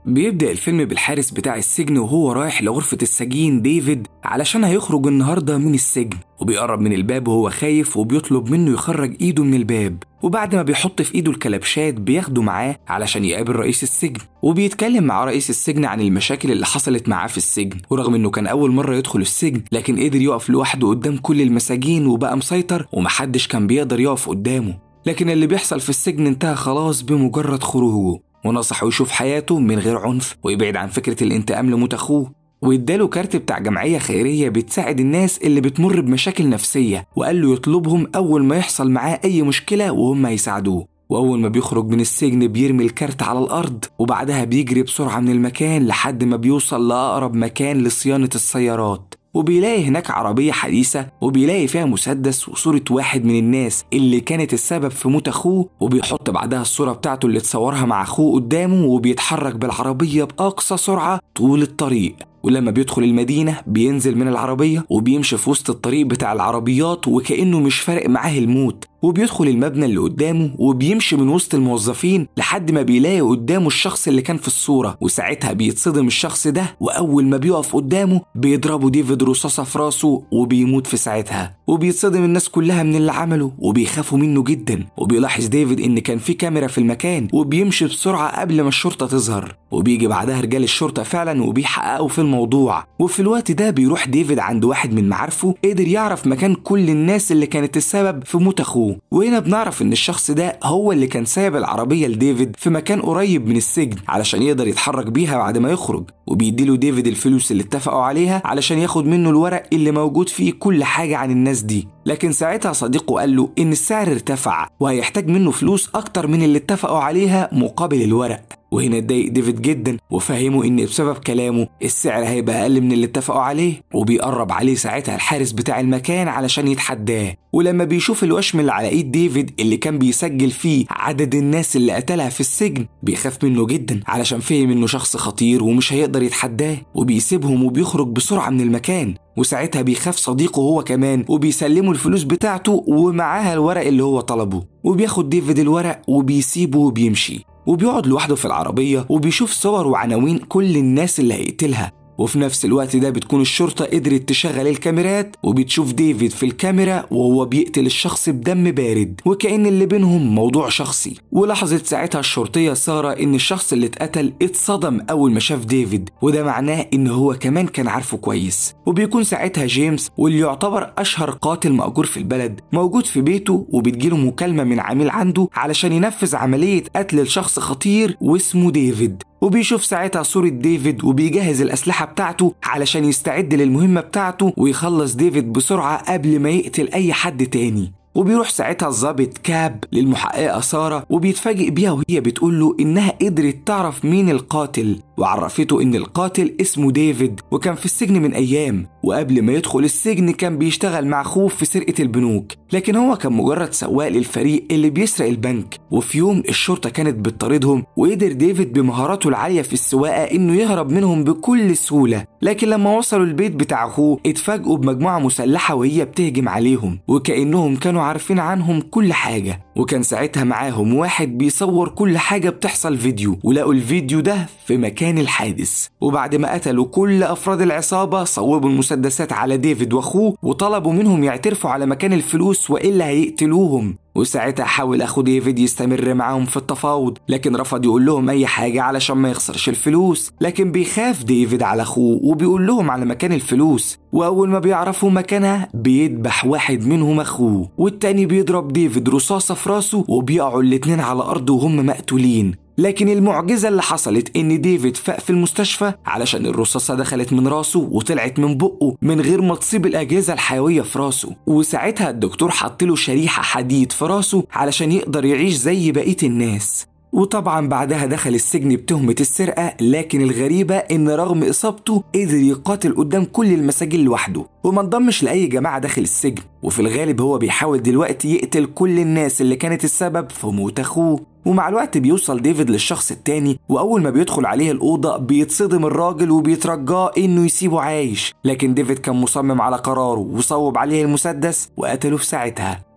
بيبدأ الفيلم بالحارس بتاع السجن وهو رايح لغرفة السجين ديفيد علشان هيخرج النهاردة من السجن وبيقرب من الباب وهو خايف وبيطلب منه يخرج ايده من الباب وبعد ما بيحط في ايده الكلبشات بياخده معاه علشان يقابل رئيس السجن وبيتكلم مع رئيس السجن عن المشاكل اللي حصلت معاه في السجن ورغم انه كان اول مرة يدخل السجن لكن قدر يقف لوحده قدام كل المساجين وبقى مسيطر ومحدش كان بيقدر يقف قدامه لكن اللي بيحصل في السجن انتهى خلاص بمجرد خروجه ونصحه يشوف حياته من غير عنف ويبعد عن فكرة الانتقام لموت أخوه واداله كارت بتاع جمعية خيرية بتساعد الناس اللي بتمر بمشاكل نفسية وقال له يطلبهم أول ما يحصل معاه أي مشكلة وهم يساعدوه وأول ما بيخرج من السجن بيرمي الكارت على الأرض وبعدها بيجري بسرعة من المكان لحد ما بيوصل لأقرب مكان لصيانة السيارات وبيلاقي هناك عربية حديثة وبيلاقي فيها مسدس وصورة واحد من الناس اللي كانت السبب في موت أخوه وبيحط بعدها الصورة بتاعته اللي اتصورها مع أخوه قدامه وبيتحرك بالعربية بأقصى سرعة طول الطريق ولما بيدخل المدينة بينزل من العربية وبيمشي في وسط الطريق بتاع العربيات وكأنه مش فارق معاه الموت وبيدخل المبنى اللي قدامه وبيمشي من وسط الموظفين لحد ما بيلاقي قدامه الشخص اللي كان في الصورة وساعتها بيتصدم الشخص ده وأول ما بيقف قدامه بيضربه ديفيد رصاصة في راسه وبيموت في ساعتها وبيتصدم الناس كلها من اللي عمله وبيخافوا منه جدا وبيلاحظ ديفيد إن كان في كاميرا في المكان وبيمشي بسرعة قبل ما الشرطة تظهر وبيجي بعدها رجال الشرطة فعلا وبيحققوا في الموضوع وفي الوقت ده بيروح ديفيد عند واحد من معارفه قدر يعرف مكان كل الناس اللي كانت السبب في موت أخوه وهنا بنعرف ان الشخص ده هو اللي كان سايب العربيه لديفيد في مكان قريب من السجن علشان يقدر يتحرك بيها بعد ما يخرج وبيديله ديفيد الفلوس اللي اتفقوا عليها علشان ياخد منه الورق اللي موجود فيه كل حاجه عن الناس دي لكن ساعتها صديقه قال له ان السعر ارتفع وهيحتاج منه فلوس اكتر من اللي اتفقوا عليها مقابل الورق وهنا اتضايق ديفيد جدا وفهمه ان بسبب كلامه السعر هيبقى اقل من اللي اتفقوا عليه وبيقرب عليه ساعتها الحارس بتاع المكان علشان يتحداه ولما بيشوف الوشم اللي على ايد ديفيد اللي كان بيسجل فيه عدد الناس اللي قتلها في السجن بيخاف منه جدا علشان فهم انه شخص خطير ومش هيقدر يتحداه وبيسيبهم وبيخرج بسرعه من المكان وساعتها بيخاف صديقه هو كمان وبيسلمه الفلوس بتاعته ومعاها الورق اللي هو طلبه وبياخد ديفيد الورق وبيسيبه وبيمشي وبيقعد لوحده في العربية وبيشوف صور وعناوين كل الناس اللي هيقتلها وفي نفس الوقت ده بتكون الشرطة قدرت تشغل الكاميرات وبتشوف ديفيد في الكاميرا وهو بيقتل الشخص بدم بارد وكأن اللي بينهم موضوع شخصي ولاحظت ساعتها الشرطية سارة إن الشخص اللي اتقتل اتصدم أول ما شاف ديفيد وده معناه إن هو كمان كان عارفه كويس وبيكون ساعتها جيمس واللي يعتبر أشهر قاتل مأجور في البلد موجود في بيته وبتجيله مكالمة من عميل عنده علشان ينفذ عملية قتل لشخص خطير واسمه ديفيد وبيشوف ساعتها صورة ديفيد وبيجهز الأسلحة بتاعته علشان يستعد للمهمة بتاعته ويخلص ديفيد بسرعة قبل ما يقتل أي حد تاني وبيروح ساعتها الظابط كاب للمحققة سارة وبيتفاجئ بيها وهي بتقول له إنها قدرت تعرف مين القاتل وعرفته إن القاتل اسمه ديفيد وكان في السجن من أيام وقبل ما يدخل السجن كان بيشتغل مع أخوه في سرقة البنوك لكن هو كان مجرد سواق للفريق اللي بيسرق البنك وفي يوم الشرطة كانت بتطاردهم وقدر ديفيد بمهاراته العالية في السواقة إنه يهرب منهم بكل سهولة لكن لما وصلوا البيت بتاع أخوه اتفاجئوا بمجموعة مسلحة وهي بتهجم عليهم وكأنهم كانوا عارفين عنهم كل حاجة وكان ساعتها معاهم واحد بيصور كل حاجة بتحصل فيديو ولقوا الفيديو ده في مكان الحادث وبعد ما قتلوا كل أفراد العصابة صوبوا المسدسات على ديفيد وأخوه وطلبوا منهم يعترفوا على مكان الفلوس وإلا هيقتلوهم وساعتها حاول اخو ديفيد يستمر معاهم في التفاوض لكن رفض يقول لهم اي حاجه علشان ما يخسرش الفلوس لكن بيخاف ديفيد على اخوه وبيقول لهم على مكان الفلوس واول ما بيعرفوا مكانها بيذبح واحد منهم اخوه والتاني بيضرب ديفيد رصاصه في راسه وبيقعوا الاتنين على الارض وهم مقتولين لكن المعجزة اللي حصلت إن ديفيد فاق في المستشفى علشان الرصاصة دخلت من راسه وطلعت من بقه من غير ما تصيب الأجهزة الحيوية في راسه وساعتها الدكتور حط له شريحة حديد في راسه علشان يقدر يعيش زي بقية الناس وطبعا بعدها دخل السجن بتهمة السرقة لكن الغريبة إن رغم إصابته قدر يقاتل قدام كل المساجين لوحده وما انضمش لأي جماعة داخل السجن وفي الغالب هو بيحاول دلوقتي يقتل كل الناس اللي كانت السبب في موت أخوه ومع الوقت بيوصل ديفيد للشخص التاني وأول ما بيدخل عليه الأوضة بيتصدم الراجل وبيترجاه إنه يسيبه عايش لكن ديفيد كان مصمم على قراره وصوب عليه المسدس وقتله في ساعتها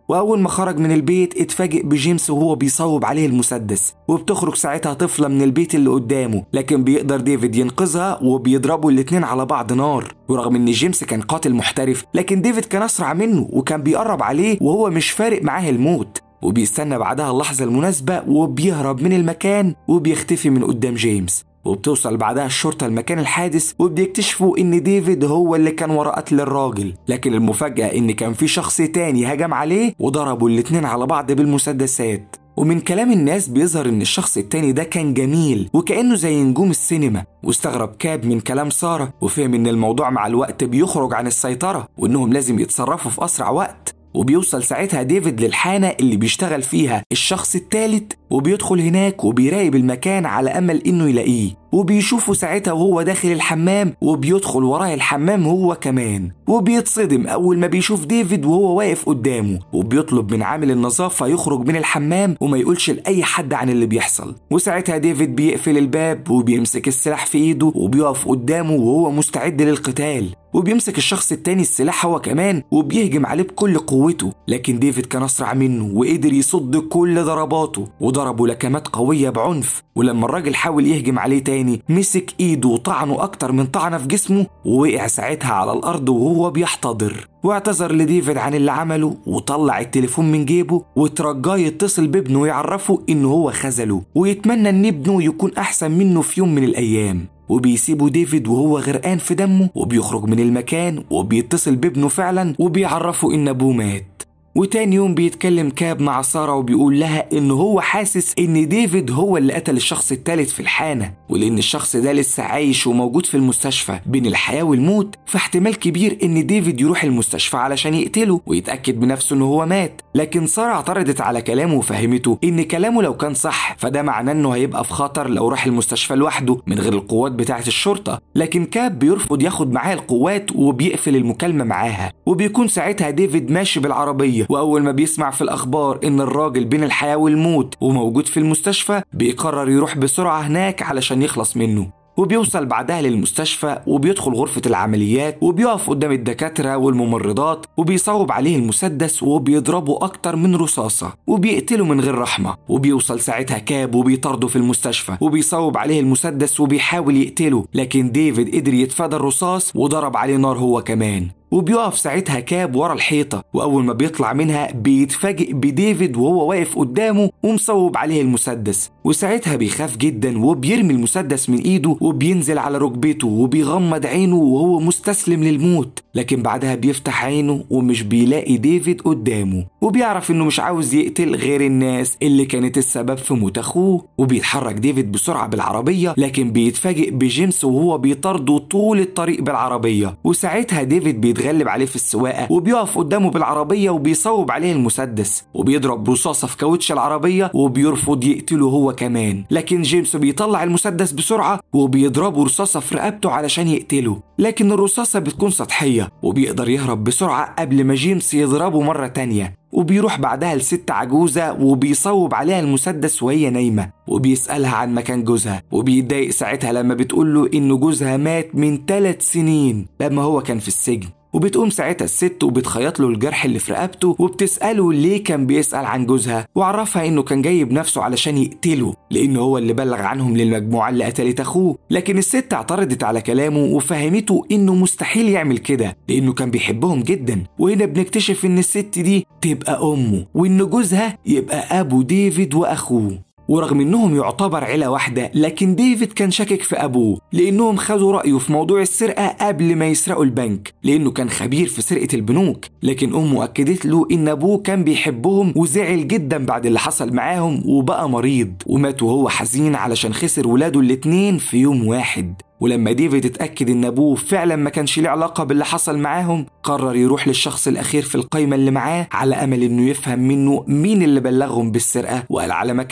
وأول ما خرج من البيت اتفاجئ بجيمس وهو بيصوب عليه المسدس وبتخرج ساعتها طفلة من البيت اللي قدامه لكن بيقدر ديفيد ينقذها وبيضربوا الاتنين على بعض نار ورغم ان جيمس كان قاتل محترف لكن ديفيد كان اسرع منه وكان بيقرب عليه وهو مش فارق معاه الموت وبيستنى بعدها اللحظة المناسبة وبيهرب من المكان وبيختفي من قدام جيمس وبتوصل بعدها الشرطة لمكان الحادث وبيكتشفوا إن ديفيد هو اللي كان ورا قتل الراجل لكن المفاجأة إن كان في شخص تاني هجم عليه وضربوا الاتنين على بعض بالمسدسات ومن كلام الناس بيظهر ان الشخص التاني ده كان جميل وكأنه زي نجوم السينما واستغرب كاب من كلام سارة وفهم ان الموضوع مع الوقت بيخرج عن السيطرة وانهم لازم يتصرفوا في اسرع وقت وبيوصل ساعتها ديفيد للحانة اللي بيشتغل فيها الشخص التالت وبيدخل هناك وبيراقب المكان على أمل إنه يلاقيه وبيشوفه ساعتها وهو داخل الحمام وبيدخل وراه الحمام هو كمان وبيتصدم أول ما بيشوف ديفيد وهو واقف قدامه وبيطلب من عامل النظافة يخرج من الحمام وما يقولش لأي حد عن اللي بيحصل وساعتها ديفيد بيقفل الباب وبيمسك السلاح في إيده وبيقف قدامه وهو مستعد للقتال وبيمسك الشخص التاني السلاح هو كمان وبيهجم عليه بكل قوته لكن ديفيد كان أسرع منه وقدر يصد كل ضرباته وضربه لكمات قوية بعنف ولما الراجل حاول يهجم عليه تاني مسك ايده وطعنه أكتر من طعنة في جسمه ووقع ساعتها على الأرض وهو بيحتضر واعتذر لديفيد عن اللي عمله وطلع التليفون من جيبه وترجاه يتصل بابنه ويعرفه إنه هو خذله ويتمنى إن ابنه يكون أحسن منه في يوم من الأيام وبيسيبوا ديفيد وهو غرقان في دمه وبيخرج من المكان وبيتصل بابنه فعلا وبيعرفه إن أبوه مات وتاني يوم بيتكلم كاب مع سارة وبيقول لها إن هو حاسس إن ديفيد هو اللي قتل الشخص التالت في الحانة ولأن الشخص ده لسه عايش وموجود في المستشفى بين الحياة والموت فاحتمال كبير إن ديفيد يروح المستشفى علشان يقتله ويتأكد بنفسه إن هو مات لكن سارة اعترضت على كلامه وفهمته إن كلامه لو كان صح فده معناه إنه هيبقى في خطر لو راح المستشفى لوحده من غير القوات بتاعة الشرطة لكن كاب بيرفض ياخد معاه القوات وبيقفل المكالمة معاها وبيكون ساعتها ديفيد ماشي بالعربية وأول ما بيسمع في الأخبار إن الراجل بين الحياة والموت وموجود في المستشفى بيقرر يروح بسرعة هناك علشان يخلص منه وبيوصل بعدها للمستشفى وبيدخل غرفة العمليات وبيقف قدام الدكاترة والممرضات وبيصوب عليه المسدس وبيضربه أكتر من رصاصة وبيقتله من غير رحمة وبيوصل ساعتها كاب وبيطارده في المستشفى وبيصوب عليه المسدس وبيحاول يقتله لكن ديفيد قدر يتفادى الرصاص وضرب عليه نار هو كمان وبيقف ساعتها كاب ورا الحيطة وأول ما بيطلع منها بيتفاجئ بديفيد وهو واقف قدامه ومصوب عليه المسدس وساعتها بيخاف جدا وبيرمي المسدس من إيده وبينزل على ركبته وبيغمض عينه وهو مستسلم للموت لكن بعدها بيفتح عينه ومش بيلاقي ديفيد قدامه وبيعرف انه مش عاوز يقتل غير الناس اللي كانت السبب في موت اخوه وبيتحرك ديفيد بسرعة بالعربية لكن بيتفاجئ بجيمس وهو بيطارده طول الطريق بالعربية وساعتها ديفيد بيتغلب عليه في السواقة وبيقف قدامه بالعربية وبيصوب عليه المسدس وبيضرب رصاصة في كاوتش العربية وبيرفض يقتله هو كمان لكن جيمس بيطلع المسدس بسرعة وبيضربه رصاصة في رقبته علشان يقتله لكن الرصاصة بتكون سطحية وبيقدر يهرب بسرعة قبل ما جيمس يضربه مرة تانية وبيروح بعدها لست عجوزة وبيصوب عليها المسدس وهي نايمة وبيسألها عن مكان جوزها وبيتضايق ساعتها لما بتقول له إن جوزها مات من ثلاث سنين لما هو كان في السجن وبتقوم ساعتها الست وبتخيط له الجرح اللي في رقبته وبتسأله ليه كان بيسأل عن جوزها وعرفها إنه كان جاي بنفسه علشان يقتله لأنه هو اللي بلغ عنهم للمجموعة اللي قتلت أخوه لكن الست اعترضت على كلامه وفهمته إنه مستحيل يعمل كده لأنه كان بيحبهم جدا وهنا بنكتشف إن الست دي تبقى أمه وإن جوزها يبقى أبو ديفيد وأخوه ورغم انهم يعتبر عيله واحده لكن ديفيد كان شاكك في ابوه لانهم خدوا رايه في موضوع السرقه قبل ما يسرقوا البنك لانه كان خبير في سرقه البنوك لكن امه اكدت له ان ابوه كان بيحبهم وزعل جدا بعد اللي حصل معاهم وبقى مريض ومات وهو حزين علشان خسر ولاده الاتنين في يوم واحد ولما ديفيد اتأكد إن أبوه فعلا ما كانش ليه علاقة باللي حصل معاهم قرر يروح للشخص الأخير في القايمة اللي معاه على أمل إنه يفهم منه مين اللي بلغهم بالسرقة وقال على مكانهم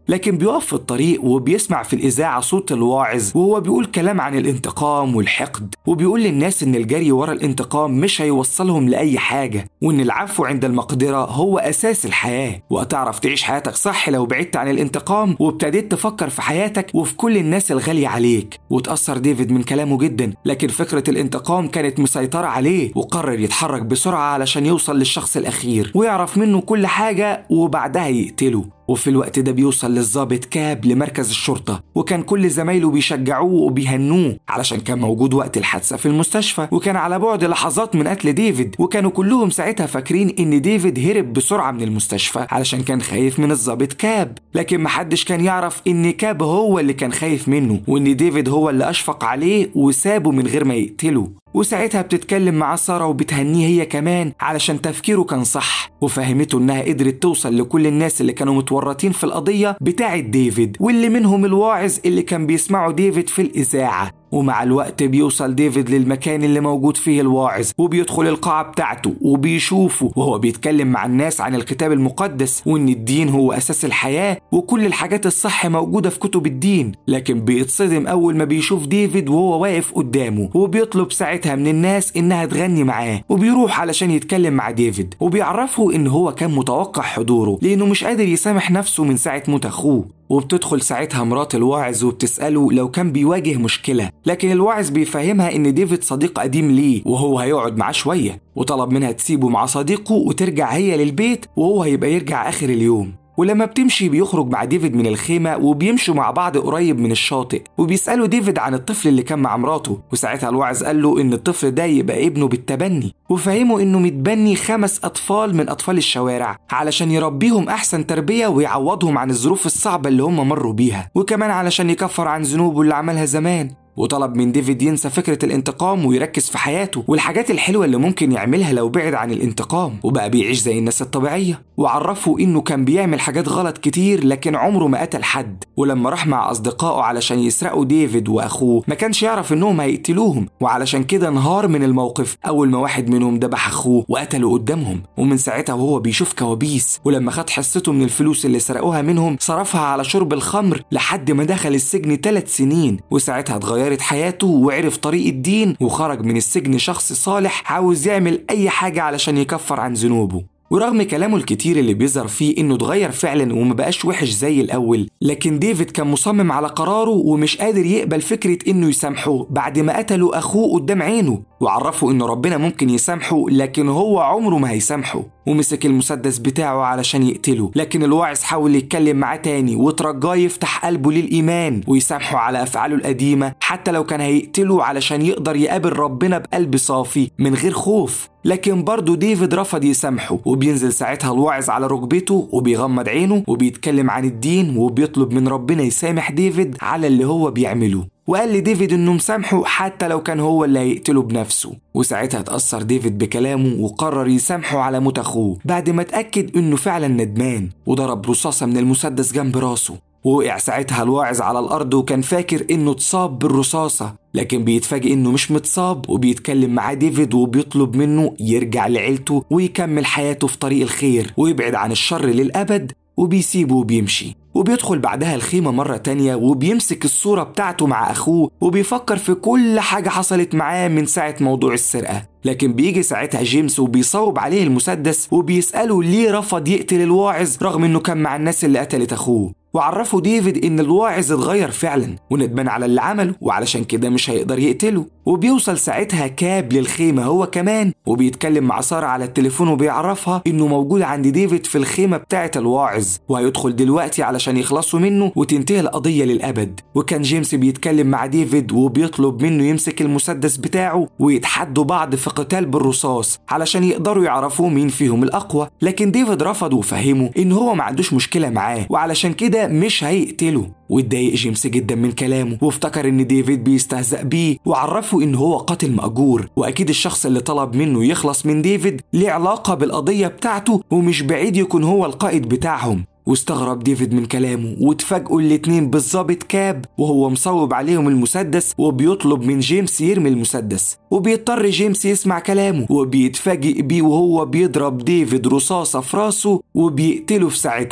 لكن بيقف في الطريق وبيسمع في الإذاعة صوت الواعظ وهو بيقول كلام عن الانتقام والحقد وبيقول للناس إن الجري ورا الانتقام مش هيوصلهم لأي حاجة وإن العفو عند المقدرة هو أساس الحياة وهتعرف تعيش حياتك صح لو بعدت عن الانتقام وابتديت تفكر في حياتك وفي كل الناس الغالية عليك وتأثر ديفيد من كلامه جدا لكن فكرة الانتقام كانت مسيطرة عليه وقرر يتحرك بسرعة علشان يوصل للشخص الأخير ويعرف منه كل حاجة وبعدها يقتله وفي الوقت ده بيوصل للظابط كاب لمركز الشرطة وكان كل زمايله بيشجعوه وبيهنوه علشان كان موجود وقت الحادثة في المستشفى وكان على بعد لحظات من قتل ديفيد وكانوا كلهم ساعتها فاكرين إن ديفيد هرب بسرعة من المستشفى علشان كان خايف من الظابط كاب لكن محدش كان يعرف إن كاب هو اللي كان خايف منه وإن ديفيد هو اللي أشفق عليه وسابه من غير ما يقتله وساعتها بتتكلم مع سارة وبتهنيه هي كمان علشان تفكيره كان صح وفهمته انها قدرت توصل لكل الناس اللي كانوا متورطين في القضية بتاعة ديفيد واللي منهم الواعظ اللي كان بيسمعوا ديفيد في الإذاعة ومع الوقت بيوصل ديفيد للمكان اللي موجود فيه الواعظ وبيدخل القاعة بتاعته وبيشوفه وهو بيتكلم مع الناس عن الكتاب المقدس وإن الدين هو أساس الحياة وكل الحاجات الصح موجودة في كتب الدين لكن بيتصدم أول ما بيشوف ديفيد وهو واقف قدامه وبيطلب ساعتها من الناس إنها تغني معاه وبيروح علشان يتكلم مع ديفيد وبيعرفه إن هو كان متوقع حضوره لأنه مش قادر يسامح نفسه من ساعة موت أخوه وبتدخل ساعتها مرات الواعظ وبتسأله لو كان بيواجه مشكلة لكن الواعظ بيفهمها إن ديفيد صديق قديم ليه وهو هيقعد معاه شوية وطلب منها تسيبه مع صديقه وترجع هي للبيت وهو هيبقى يرجع آخر اليوم ولما بتمشي بيخرج مع ديفيد من الخيمة وبيمشوا مع بعض قريب من الشاطئ وبيسألوا ديفيد عن الطفل اللي كان مع مراته وساعتها الواعظ قال له إن الطفل ده يبقى ابنه بالتبني وفهموا إنه متبني خمس أطفال من أطفال الشوارع علشان يربيهم أحسن تربية ويعوضهم عن الظروف الصعبة اللي هم مروا بيها وكمان علشان يكفر عن ذنوبه اللي عملها زمان وطلب من ديفيد ينسى فكرة الانتقام ويركز في حياته والحاجات الحلوة اللي ممكن يعملها لو بعد عن الانتقام وبقى بيعيش زي الناس الطبيعية وعرفه إنه كان بيعمل حاجات غلط كتير لكن عمره ما قتل حد ولما راح مع أصدقائه علشان يسرقوا ديفيد وأخوه ما كانش يعرف إنهم هيقتلوهم وعلشان كده انهار من الموقف أول ما واحد منهم ذبح أخوه وقتله قدامهم ومن ساعتها وهو بيشوف كوابيس ولما خد حصته من الفلوس اللي سرقوها منهم صرفها على شرب الخمر لحد ما دخل السجن ثلاث سنين وساعتها اتغير اتغيرت حياته وعرف طريق الدين وخرج من السجن شخص صالح عاوز يعمل أي حاجة علشان يكفر عن ذنوبه ورغم كلامه الكتير اللي بيظهر فيه انه اتغير فعلا وما بقاش وحش زي الاول لكن ديفيد كان مصمم على قراره ومش قادر يقبل فكره انه يسامحه بعد ما قتلوا اخوه قدام عينه وعرفه ان ربنا ممكن يسامحه لكن هو عمره ما هيسامحه ومسك المسدس بتاعه علشان يقتله لكن الواعظ حاول يتكلم معاه تاني وترجاه يفتح قلبه للإيمان ويسامحه على أفعاله القديمة حتى لو كان هيقتله علشان يقدر يقابل ربنا بقلب صافي من غير خوف لكن برضه ديفيد رفض يسامحه وبينزل ساعتها الواعظ على ركبته وبيغمض عينه وبيتكلم عن الدين وبيطلب من ربنا يسامح ديفيد على اللي هو بيعمله وقال لديفيد انه مسامحه حتى لو كان هو اللي هيقتله بنفسه وساعتها اتأثر ديفيد بكلامه وقرر يسامحه على موت اخوه بعد ما اتأكد انه فعلا ندمان وضرب رصاصة من المسدس جنب راسه ووقع ساعتها الواعظ على الأرض وكان فاكر إنه اتصاب بالرصاصة لكن بيتفاجئ إنه مش متصاب وبيتكلم مع ديفيد وبيطلب منه يرجع لعيلته ويكمل حياته في طريق الخير ويبعد عن الشر للأبد وبيسيبه وبيمشي وبيدخل بعدها الخيمة مرة تانية وبيمسك الصورة بتاعته مع أخوه وبيفكر في كل حاجة حصلت معاه من ساعة موضوع السرقة لكن بيجي ساعتها جيمس وبيصوب عليه المسدس وبيسأله ليه رفض يقتل الواعظ رغم إنه كان مع الناس اللي قتلت أخوه وعرفوا ديفيد إن الواعظ اتغير فعلا وندمان على اللي عمله وعلشان كده مش هيقدر يقتله وبيوصل ساعتها كاب للخيمة هو كمان وبيتكلم مع سارة على التليفون وبيعرفها إنه موجود عند ديفيد في الخيمة بتاعة الواعظ وهيدخل دلوقتي علشان يخلصوا منه وتنتهي القضية للأبد وكان جيمس بيتكلم مع ديفيد وبيطلب منه يمسك المسدس بتاعه ويتحدوا بعض في قتال بالرصاص علشان يقدروا يعرفوا مين فيهم الأقوى لكن ديفيد رفض وفهمه إن هو ما عندوش مشكلة معاه وعلشان كده مش هيقتله واتضايق جيمس جدا من كلامه وافتكر ان ديفيد بيستهزأ بيه وعرفه ان هو قاتل مأجور واكيد الشخص اللي طلب منه يخلص من ديفيد ليه علاقة بالقضية بتاعته ومش بعيد يكون هو القائد بتاعهم واستغرب ديفيد من كلامه واتفاجئوا الاتنين بالظابط كاب وهو مصوب عليهم المسدس وبيطلب من جيمس يرمي المسدس وبيضطر جيمس يسمع كلامه وبيتفاجئ بيه وهو بيضرب ديفيد رصاصة في راسه وبيقتله في ساعتها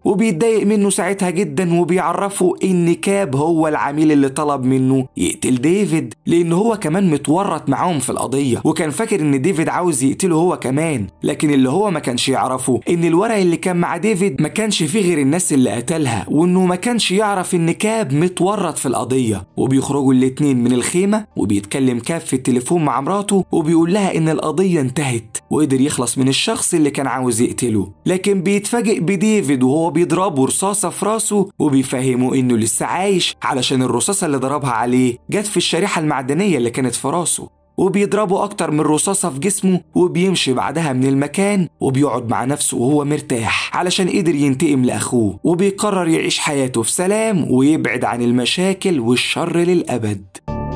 وبيتضايق منه ساعتها جدا وبيعرفه ان كاب هو العميل اللي طلب منه يقتل ديفيد لان هو كمان متورط معاهم في القضيه وكان فاكر ان ديفيد عاوز يقتله هو كمان لكن اللي هو ما كانش يعرفه ان الورق اللي كان مع ديفيد ما كانش فيه غير الناس اللي قتلها وانه ما كانش يعرف ان كاب متورط في القضيه وبيخرجوا الاتنين من الخيمه وبيتكلم كاب في التليفون مع مراته وبيقول لها ان القضيه انتهت وقدر يخلص من الشخص اللي كان عاوز يقتله لكن بيتفاجئ بديفيد وهو بيضربه رصاصه في راسه وبيفهمه انه لسه عايش علشان الرصاصه اللي ضربها عليه جت في الشريحه المعدنيه اللي كانت في راسه وبيضربه أكتر من رصاصة في جسمه وبيمشي بعدها من المكان وبيقعد مع نفسه وهو مرتاح علشان قدر ينتقم لأخوه وبيقرر يعيش حياته في سلام ويبعد عن المشاكل والشر للأبد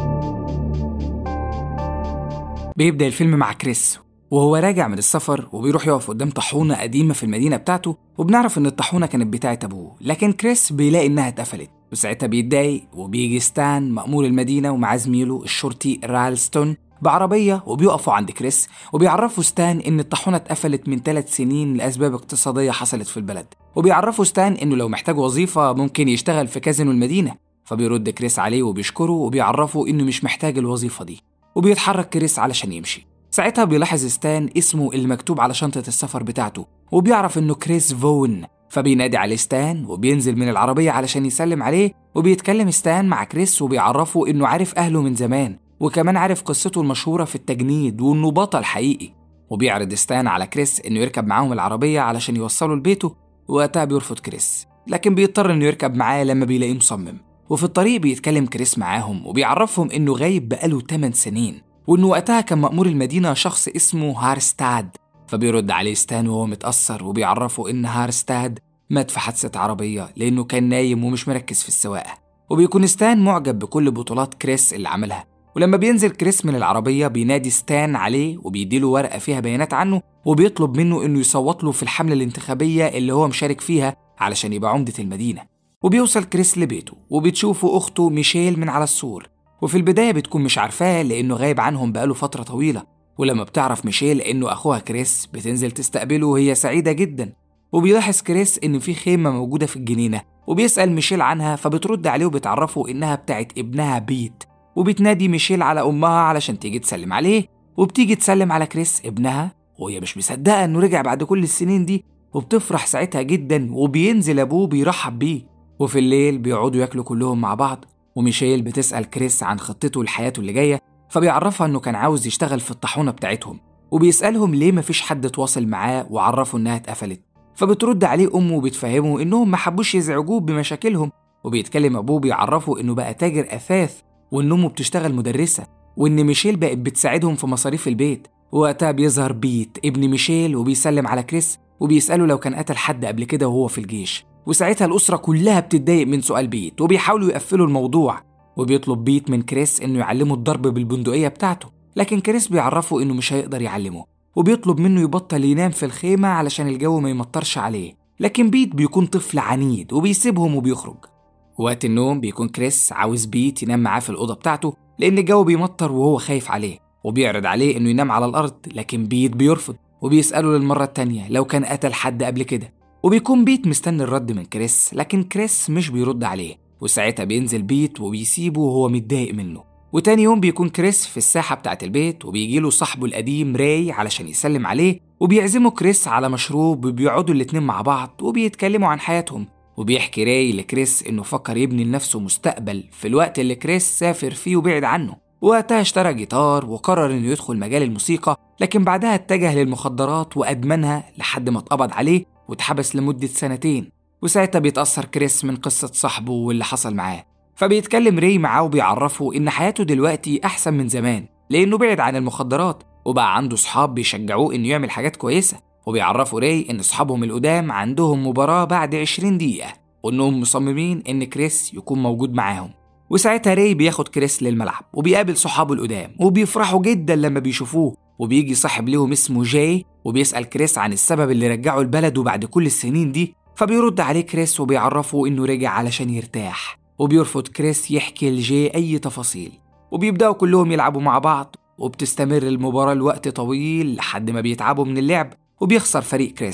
بيبدأ الفيلم مع كريس وهو راجع من السفر وبيروح يقف قدام طاحونة قديمة في المدينة بتاعته وبنعرف إن الطاحونة كانت بتاعت أبوه لكن كريس بيلاقي إنها اتقفلت وساعتها بيتضايق وبيجي ستان مأمور المدينة ومعاه زميله الشرطي رالستون بعربية وبيقفوا عند كريس وبيعرفوا ستان إن الطاحونة اتقفلت من ثلاث سنين لأسباب اقتصادية حصلت في البلد وبيعرفوا ستان إنه لو محتاج وظيفة ممكن يشتغل في كازينو المدينة فبيرد كريس عليه وبيشكره وبيعرفه إنه مش محتاج الوظيفة دي وبيتحرك كريس علشان يمشي ساعتها بيلاحظ ستان اسمه اللي مكتوب على شنطة السفر بتاعته وبيعرف إنه كريس فون فبينادي عليه ستان وبينزل من العربية علشان يسلم عليه وبيتكلم ستان مع كريس وبيعرفه إنه عارف أهله من زمان وكمان عارف قصته المشهورة في التجنيد وإنه بطل حقيقي وبيعرض ستان على كريس إنه يركب معاهم العربية علشان يوصله لبيته وقتها بيرفض كريس لكن بيضطر إنه يركب معاه لما بيلاقيه مصمم وفي الطريق بيتكلم كريس معاهم وبيعرفهم إنه غايب بقاله 8 سنين وإنه وقتها كان مأمور المدينة شخص اسمه هارستاد فبيرد عليه ستان وهو متأثر وبيعرفه إن هارستاد مات في حادثة عربية لأنه كان نايم ومش مركز في السواقة وبيكون ستان معجب بكل بطولات كريس اللي عملها ولما بينزل كريس من العربية بينادي ستان عليه وبيديله ورقة فيها بيانات عنه وبيطلب منه إنه يصوت له في الحملة الانتخابية اللي هو مشارك فيها علشان يبقى عمدة المدينة وبيوصل كريس لبيته وبتشوفه أخته ميشيل من على السور وفي البداية بتكون مش عارفاه لأنه غايب عنهم بقاله فترة طويلة ولما بتعرف ميشيل إنه أخوها كريس بتنزل تستقبله وهي سعيدة جدا وبيلاحظ كريس إن في خيمة موجودة في الجنينة وبيسأل ميشيل عنها فبترد عليه وبتعرفه إنها بتاعت ابنها بيت وبتنادي ميشيل على أمها علشان تيجي تسلم عليه وبتيجي تسلم على كريس ابنها وهي مش مصدقة إنه رجع بعد كل السنين دي وبتفرح ساعتها جدا وبينزل أبوه بيرحب بيه وفي الليل بيقعدوا ياكلوا كلهم مع بعض وميشيل بتسأل كريس عن خطته لحياته اللي جاية فبيعرفها إنه كان عاوز يشتغل في الطاحونة بتاعتهم وبيسألهم ليه مفيش حد تواصل معاه وعرفه إنها اتقفلت فبترد عليه أمه وبتفهمه إنهم ما حبوش يزعجوه بمشاكلهم وبيتكلم أبوه بيعرفه إنه بقى تاجر أثاث وإن أمه بتشتغل مدرسة وإن ميشيل بقت بتساعدهم في مصاريف البيت وقتها بيظهر بيت ابن ميشيل وبيسلم على كريس وبيسأله لو كان قتل حد قبل كده وهو في الجيش وساعتها الأسرة كلها بتتضايق من سؤال بيت وبيحاولوا يقفلوا الموضوع وبيطلب بيت من كريس إنه يعلمه الضرب بالبندقية بتاعته لكن كريس بيعرفه إنه مش هيقدر يعلمه وبيطلب منه يبطل ينام في الخيمة علشان الجو ما يمطرش عليه لكن بيت بيكون طفل عنيد وبيسيبهم وبيخرج وقت النوم بيكون كريس عاوز بيت ينام معاه في الأوضة بتاعته لأن الجو بيمطر وهو خايف عليه وبيعرض عليه إنه ينام على الأرض لكن بيت بيرفض وبيسأله للمرة التانية لو كان قتل حد قبل كده وبيكون بيت مستني الرد من كريس لكن كريس مش بيرد عليه وساعتها بينزل بيت وبيسيبه وهو متضايق منه وتاني يوم بيكون كريس في الساحة بتاعة البيت وبيجيله صاحبه القديم راي علشان يسلم عليه وبيعزمه كريس على مشروب وبيقعدوا الاتنين مع بعض وبيتكلموا عن حياتهم وبيحكي راي لكريس إنه فكر يبني لنفسه مستقبل في الوقت اللي كريس سافر فيه وبعد عنه وقتها اشترى جيتار وقرر إنه يدخل مجال الموسيقى لكن بعدها اتجه للمخدرات وأدمنها لحد ما اتقبض عليه واتحبس لمدة سنتين وساعتها بيتأثر كريس من قصة صاحبه واللي حصل معاه فبيتكلم ري معاه وبيعرفه إن حياته دلوقتي أحسن من زمان لأنه بعد عن المخدرات وبقى عنده صحاب بيشجعوه إنه يعمل حاجات كويسة وبيعرفوا ري إن أصحابهم القدام عندهم مباراة بعد 20 دقيقة وإنهم مصممين إن كريس يكون موجود معاهم وساعتها ري بياخد كريس للملعب وبيقابل صحابه القدام وبيفرحوا جدا لما بيشوفوه وبيجي صاحب ليهم اسمه جاي وبيسأل كريس عن السبب اللي رجعه البلد وبعد كل السنين دي فبيرد عليه كريس وبيعرفه إنه رجع علشان يرتاح وبيرفض كريس يحكي لجي أي تفاصيل وبيبدأوا كلهم يلعبوا مع بعض وبتستمر المباراة لوقت طويل لحد ما بيتعبوا من اللعب وبيخسر فريق كريس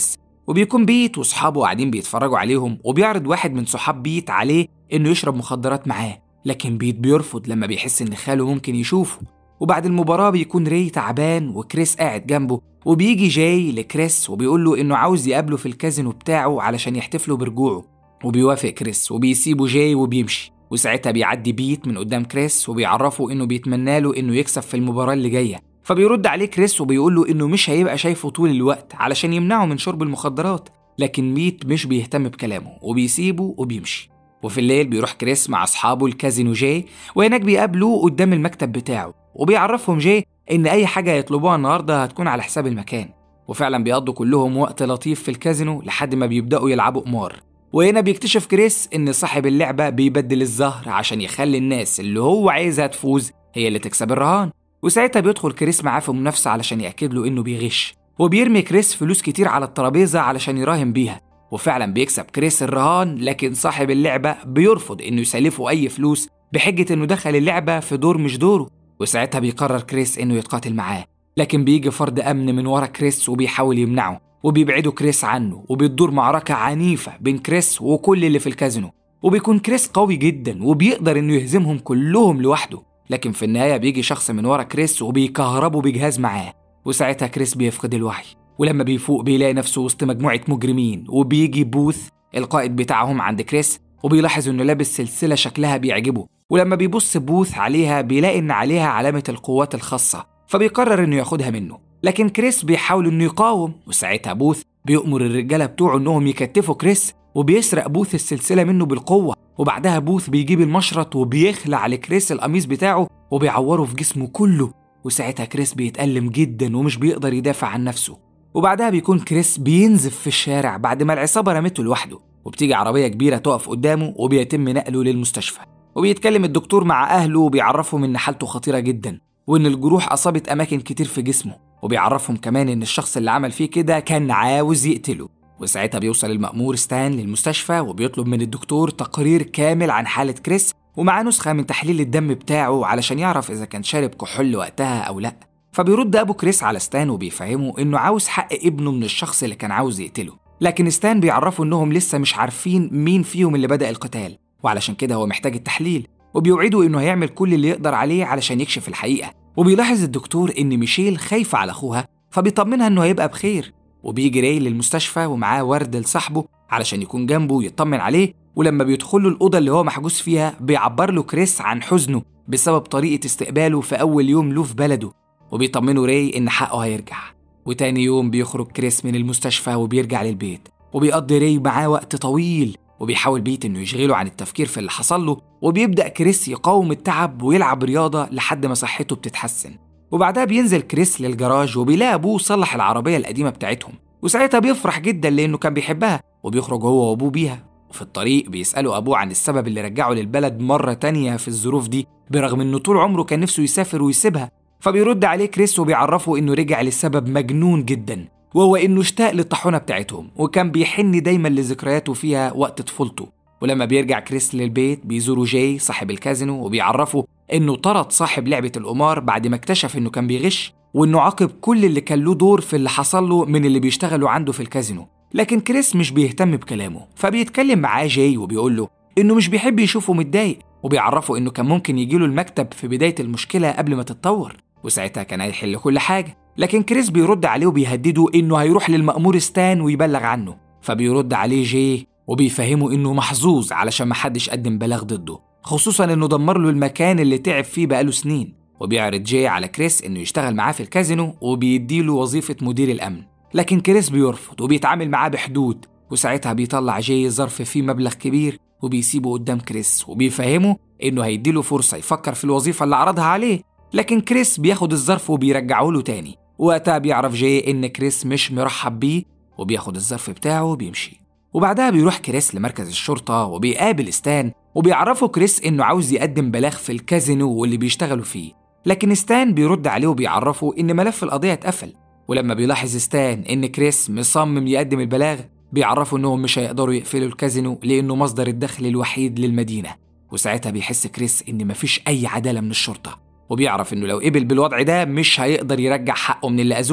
وبيكون بيت وصحابه قاعدين بيتفرجوا عليهم وبيعرض واحد من صحاب بيت عليه إنه يشرب مخدرات معاه لكن بيت بيرفض لما بيحس إن خاله ممكن يشوفه وبعد المباراة بيكون ري تعبان وكريس قاعد جنبه وبيجي جاي لكريس وبيقول له إنه عاوز يقابله في الكازينو بتاعه علشان يحتفلوا برجوعه وبيوافق كريس وبيسيبه جاي وبيمشي وساعتها بيعدي بيت من قدام كريس وبيعرفه إنه بيتمنى له إنه يكسب في المباراة اللي جاية فبيرد عليه كريس وبيقول له إنه مش هيبقى شايفه طول الوقت علشان يمنعه من شرب المخدرات لكن ميت مش بيهتم بكلامه وبيسيبه وبيمشي وفي الليل بيروح كريس مع أصحابه الكازينو جاي وهناك بيقابلوه قدام المكتب بتاعه وبيعرفهم جاي إن أي حاجة يطلبوها النهاردة هتكون على حساب المكان وفعلا بيقضوا كلهم وقت لطيف في الكازينو لحد ما بيبدأوا يلعبوا قمار وهنا بيكتشف كريس إن صاحب اللعبة بيبدل الزهر عشان يخلي الناس اللي هو عايزها تفوز هي اللي تكسب الرهان وساعتها بيدخل كريس معاه في منافسة علشان يأكد له إنه بيغش وبيرمي كريس فلوس كتير على الترابيزة علشان يراهن بيها وفعلا بيكسب كريس الرهان لكن صاحب اللعبة بيرفض إنه يسلفه أي فلوس بحجة إنه دخل اللعبة في دور مش دوره وساعتها بيقرر كريس إنه يتقاتل معاه لكن بيجي فرد أمن من ورا كريس وبيحاول يمنعه وبيبعدوا كريس عنه وبتدور معركة عنيفة بين كريس وكل اللي في الكازينو وبيكون كريس قوي جدا وبيقدر إنه يهزمهم كلهم لوحده لكن في النهاية بيجي شخص من ورا كريس وبيكهربه بجهاز معاه وساعتها كريس بيفقد الوعي ولما بيفوق بيلاقي نفسه وسط مجموعة مجرمين وبيجي بوث القائد بتاعهم عند كريس وبيلاحظ انه لابس سلسلة شكلها بيعجبه ولما بيبص بوث عليها بيلاقي ان عليها علامة القوات الخاصة فبيقرر انه ياخدها منه لكن كريس بيحاول انه يقاوم وساعتها بوث بيأمر الرجالة بتوعه انهم يكتفوا كريس وبيسرق بوث السلسلة منه بالقوة وبعدها بوث بيجيب المشرط وبيخلع لكريس القميص بتاعه وبيعوره في جسمه كله وساعتها كريس بيتألم جدا ومش بيقدر يدافع عن نفسه وبعدها بيكون كريس بينزف في الشارع بعد ما العصابة رمته لوحده وبتيجي عربية كبيرة تقف قدامه وبيتم نقله للمستشفى وبيتكلم الدكتور مع أهله وبيعرفهم إن حالته خطيرة جدا وإن الجروح أصابت أماكن كتير في جسمه وبيعرفهم كمان إن الشخص اللي عمل فيه كده كان عاوز يقتله وساعتها بيوصل المأمور ستان للمستشفى وبيطلب من الدكتور تقرير كامل عن حالة كريس ومعاه نسخة من تحليل الدم بتاعه علشان يعرف إذا كان شارب كحول وقتها أو لأ فبيرد أبو كريس على ستان وبيفهمه إنه عاوز حق ابنه من الشخص اللي كان عاوز يقتله لكن ستان بيعرفوا إنهم لسه مش عارفين مين فيهم اللي بدأ القتال وعلشان كده هو محتاج التحليل وبيوعده إنه هيعمل كل اللي يقدر عليه علشان يكشف الحقيقة وبيلاحظ الدكتور إن ميشيل خايفة على أخوها فبيطمنها إنه هيبقى بخير وبيجي راي للمستشفى ومعاه ورد لصاحبه علشان يكون جنبه ويطمن عليه ولما بيدخلوا الأوضة اللي هو محجوز فيها بيعبر له كريس عن حزنه بسبب طريقة استقباله في أول يوم له في بلده وبيطمنوا راي إن حقه هيرجع وتاني يوم بيخرج كريس من المستشفى وبيرجع للبيت وبيقضي راي معاه وقت طويل وبيحاول بيت إنه يشغله عن التفكير في اللي حصل له وبيبدأ كريس يقاوم التعب ويلعب رياضة لحد ما صحته بتتحسن وبعدها بينزل كريس للجراج وبيلاقي أبوه صلح العربية القديمة بتاعتهم وساعتها بيفرح جدا لأنه كان بيحبها وبيخرج هو وأبوه بيها وفي الطريق بيسألوا أبوه عن السبب اللي رجعه للبلد مرة تانية في الظروف دي برغم إنه طول عمره كان نفسه يسافر ويسيبها فبيرد عليه كريس وبيعرفه إنه رجع لسبب مجنون جدا وهو إنه اشتاق للطاحونة بتاعتهم وكان بيحن دايما لذكرياته فيها وقت طفولته ولما بيرجع كريس للبيت بيزوروا جاي صاحب الكازينو وبيعرفه إنه طرد صاحب لعبة القمار بعد ما اكتشف إنه كان بيغش وإنه عاقب كل اللي كان له دور في اللي حصل له من اللي بيشتغلوا عنده في الكازينو لكن كريس مش بيهتم بكلامه فبيتكلم معاه جاي وبيقول له إنه مش بيحب يشوفه متضايق وبيعرفه إنه كان ممكن يجيله المكتب في بداية المشكلة قبل ما تتطور وساعتها كان هيحل كل حاجة لكن كريس بيرد عليه وبيهدده إنه هيروح للمأمور ستان ويبلغ عنه فبيرد عليه جاي وبيفهمه إنه محظوظ علشان محدش قدم بلاغ ضده خصوصا إنه دمر له المكان اللي تعب فيه بقاله سنين وبيعرض جاي على كريس إنه يشتغل معاه في الكازينو وبيديله وظيفة مدير الأمن لكن كريس بيرفض وبيتعامل معاه بحدود وساعتها بيطلع جاي ظرف فيه مبلغ كبير وبيسيبه قدام كريس وبيفهمه إنه هيديله فرصة يفكر في الوظيفة اللي عرضها عليه لكن كريس بياخد الظرف وبيرجعه له تاني وقتها بيعرف جاي إن كريس مش مرحب بيه وبياخد الظرف بتاعه وبيمشي وبعدها بيروح كريس لمركز الشرطة وبيقابل ستان وبيعرفه كريس إنه عاوز يقدم بلاغ في الكازينو واللي بيشتغلوا فيه لكن ستان بيرد عليه وبيعرفه إن ملف القضية اتقفل ولما بيلاحظ ستان إن كريس مصمم يقدم البلاغ بيعرفوا إنهم مش هيقدروا يقفلوا الكازينو لأنه مصدر الدخل الوحيد للمدينة وساعتها بيحس كريس إن مفيش أي عدالة من الشرطة وبيعرف إنه لو قبل بالوضع ده مش هيقدر يرجع حقه من اللي أذوه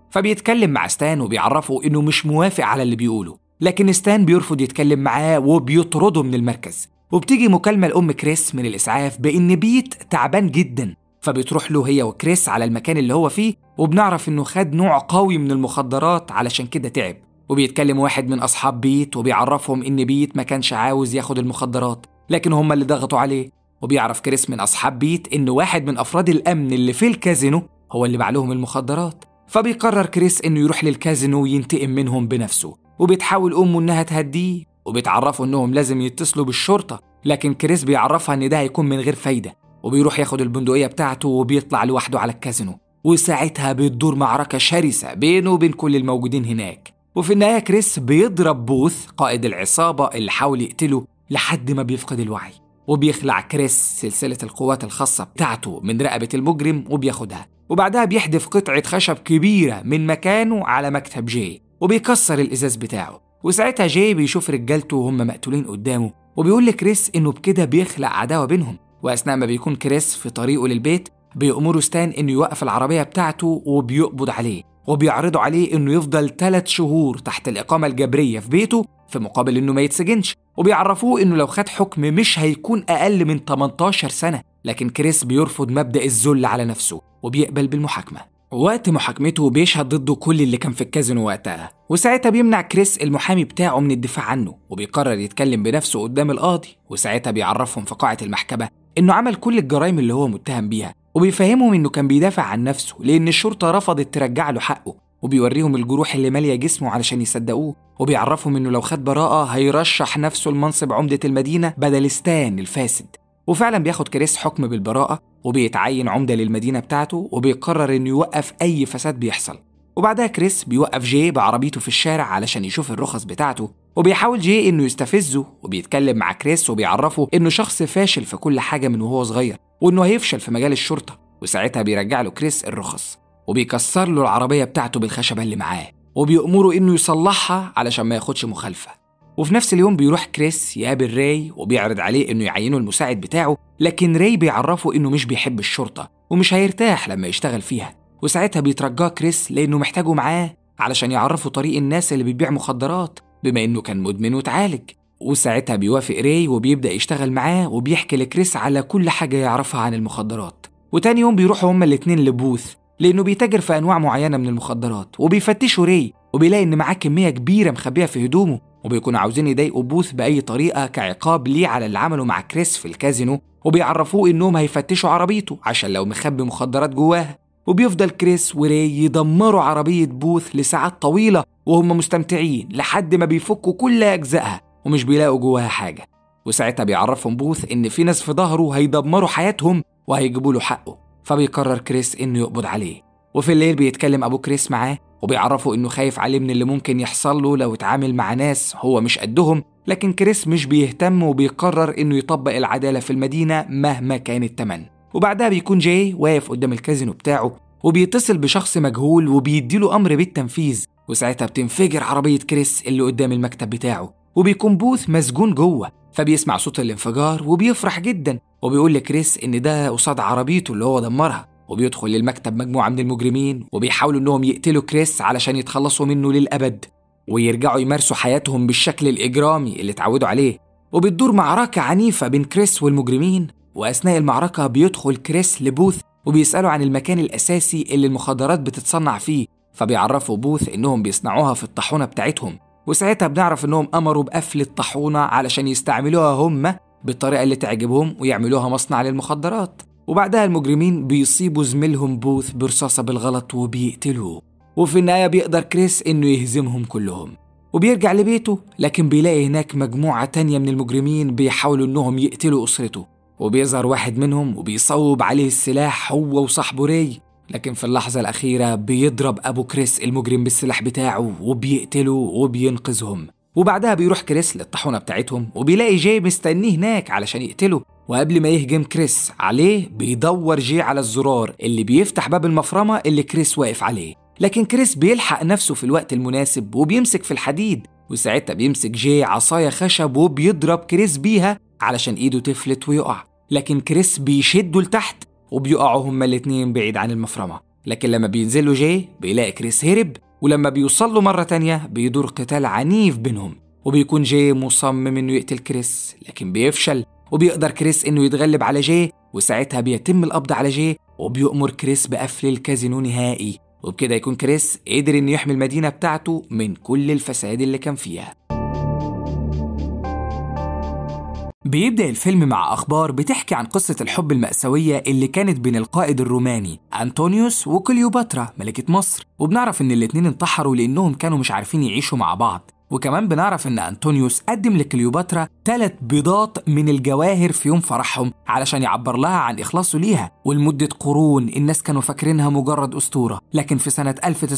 فبيتكلم مع ستان وبيعرفه إنه مش موافق على اللي بيقوله لكن ستان بيرفض يتكلم معاه وبيطرده من المركز وبتيجي مكالمة لأم كريس من الإسعاف بإن بيت تعبان جدا فبتروح له هي وكريس على المكان اللي هو فيه وبنعرف إنه خد نوع قوي من المخدرات علشان كده تعب وبيتكلم واحد من أصحاب بيت وبيعرفهم إن بيت ما كانش عاوز ياخد المخدرات لكن هم اللي ضغطوا عليه وبيعرف كريس من أصحاب بيت إن واحد من أفراد الأمن اللي في الكازينو هو اللي باع لهم المخدرات فبيقرر كريس إنه يروح للكازينو وينتقم منهم بنفسه وبتحاول أمه إنها تهديه وبتعرفه إنهم لازم يتصلوا بالشرطة لكن كريس بيعرفها إن ده هيكون من غير فايدة وبيروح ياخد البندقية بتاعته وبيطلع لوحده على الكازينو وساعتها بتدور معركة شرسة بينه وبين كل الموجودين هناك وفي النهاية كريس بيضرب بوث قائد العصابة اللي حاول يقتله لحد ما بيفقد الوعي وبيخلع كريس سلسلة القوات الخاصة بتاعته من رقبة المجرم وبياخدها وبعدها بيحدف قطعة خشب كبيرة من مكانه على مكتب جاي وبيكسر الإزاز بتاعه وساعتها جاي بيشوف رجالته وهم مقتولين قدامه وبيقول لكريس إنه بكده بيخلق عداوة بينهم وأثناء ما بيكون كريس في طريقه للبيت بيأمره ستان إنه يوقف العربية بتاعته وبيقبض عليه وبيعرضوا عليه إنه يفضل ثلاث شهور تحت الإقامة الجبرية في بيته في مقابل إنه ما يتسجنش وبيعرفوه إنه لو خد حكم مش هيكون أقل من 18 سنة لكن كريس بيرفض مبدأ الذل على نفسه وبيقبل بالمحاكمة وقت محاكمته بيشهد ضده كل اللي كان في الكازينو وقتها وساعتها بيمنع كريس المحامي بتاعه من الدفاع عنه وبيقرر يتكلم بنفسه قدام القاضي وساعتها بيعرفهم في قاعة المحكمة إنه عمل كل الجرائم اللي هو متهم بيها وبيفهمهم إنه كان بيدافع عن نفسه لأن الشرطة رفضت ترجع له حقه وبيوريهم الجروح اللي مالية جسمه علشان يصدقوه وبيعرفهم إنه لو خد براءة هيرشح نفسه لمنصب عمدة المدينة بدل ستان الفاسد وفعلا بياخد كريس حكم بالبراءة وبيتعين عمدة للمدينة بتاعته وبيقرر إنه يوقف أي فساد بيحصل وبعدها كريس بيوقف جي بعربيته في الشارع علشان يشوف الرخص بتاعته وبيحاول جي إنه يستفزه وبيتكلم مع كريس وبيعرفه إنه شخص فاشل في كل حاجة من وهو صغير وإنه هيفشل في مجال الشرطة وساعتها بيرجع له كريس الرخص وبيكسر له العربية بتاعته بالخشبة اللي معاه وبيأمره إنه يصلحها علشان ما ياخدش مخالفة وفي نفس اليوم بيروح كريس يقابل راي وبيعرض عليه إنه يعينه المساعد بتاعه لكن راي بيعرفه إنه مش بيحب الشرطة ومش هيرتاح لما يشتغل فيها وساعتها بيترجاه كريس لأنه محتاجه معاه علشان يعرفوا طريق الناس اللي بتبيع مخدرات بما إنه كان مدمن وتعالج وساعتها بيوافق راي وبيبدأ يشتغل معاه وبيحكي لكريس على كل حاجة يعرفها عن المخدرات وتاني يوم بيروحوا هما الاتنين لبوث لأنه بيتاجر في أنواع معينة من المخدرات وبيفتشوا راي وبيلاقي إن معاه كمية كبيرة مخبية في هدومه وبيكونوا عاوزين يضايقوا بوث بأي طريقة كعقاب ليه على اللي عمله مع كريس في الكازينو وبيعرفوه إنهم هيفتشوا عربيته عشان لو مخبي مخدرات جواها وبيفضل كريس وراي يدمروا عربية بوث لساعات طويلة وهم مستمتعين لحد ما بيفكوا كل أجزائها ومش بيلاقوا جواها حاجة وساعتها بيعرفهم بوث إن في ناس في ظهره هيدمروا حياتهم وهيجيبوا له حقه فبيقرر كريس إنه يقبض عليه وفي الليل بيتكلم أبو كريس معاه وبيعرفه إنه خايف عليه من اللي ممكن يحصل له لو اتعامل مع ناس هو مش قدهم لكن كريس مش بيهتم وبيقرر إنه يطبق العدالة في المدينة مهما كان التمن وبعدها بيكون جاي واقف قدام الكازينو بتاعه وبيتصل بشخص مجهول وبيديله أمر بالتنفيذ وساعتها بتنفجر عربية كريس اللي قدام المكتب بتاعه وبيكون بوث مسجون جوه فبيسمع صوت الانفجار وبيفرح جدا وبيقول لكريس إن ده قصاد عربيته اللي هو دمرها وبيدخل للمكتب مجموعة من المجرمين وبيحاولوا إنهم يقتلوا كريس علشان يتخلصوا منه للأبد ويرجعوا يمارسوا حياتهم بالشكل الإجرامي اللي اتعودوا عليه وبتدور معركة عنيفة بين كريس والمجرمين وأثناء المعركة بيدخل كريس لبوث وبيسألوا عن المكان الأساسي اللي المخدرات بتتصنع فيه فبيعرفوا بوث إنهم بيصنعوها في الطاحونة بتاعتهم وساعتها بنعرف إنهم أمروا بقفل الطاحونة علشان يستعملوها هم بالطريقة اللي تعجبهم ويعملوها مصنع للمخدرات وبعدها المجرمين بيصيبوا زميلهم بوث برصاصة بالغلط وبيقتلوه وفي النهاية بيقدر كريس إنه يهزمهم كلهم وبيرجع لبيته لكن بيلاقي هناك مجموعة تانية من المجرمين بيحاولوا إنهم يقتلوا أسرته وبيظهر واحد منهم وبيصوب عليه السلاح هو وصاحبه راي لكن في اللحظة الأخيرة بيضرب أبو كريس المجرم بالسلاح بتاعه وبيقتله وبينقذهم وبعدها بيروح كريس للطاحونة بتاعتهم وبيلاقي جاي مستنيه هناك علشان يقتله وقبل ما يهجم كريس عليه بيدور جي على الزرار اللي بيفتح باب المفرمة اللي كريس واقف عليه لكن كريس بيلحق نفسه في الوقت المناسب وبيمسك في الحديد وساعتها بيمسك جي عصاية خشب وبيضرب كريس بيها علشان ايده تفلت ويقع لكن كريس بيشده لتحت وبيقعوا هما الاتنين بعيد عن المفرمة لكن لما بينزل له جاي بيلاقي كريس هرب ولما بيوصل له مرة تانية بيدور قتال عنيف بينهم وبيكون جاي مصمم انه يقتل كريس لكن بيفشل وبيقدر كريس انه يتغلب على جاي وساعتها بيتم القبض على جاي وبيؤمر كريس بقفل الكازينو نهائي وبكده يكون كريس قدر انه يحمي المدينة بتاعته من كل الفساد اللي كان فيها بيبدأ الفيلم مع أخبار بتحكي عن قصة الحب المأساوية اللي كانت بين القائد الروماني أنطونيوس وكليوباترا ملكة مصر وبنعرف إن الاتنين انتحروا لأنهم كانوا مش عارفين يعيشوا مع بعض وكمان بنعرف ان انطونيوس قدم لكليوباترا ثلاث بيضات من الجواهر في يوم فرحهم علشان يعبر لها عن اخلاصه ليها ولمده قرون الناس كانوا فاكرينها مجرد اسطوره لكن في سنه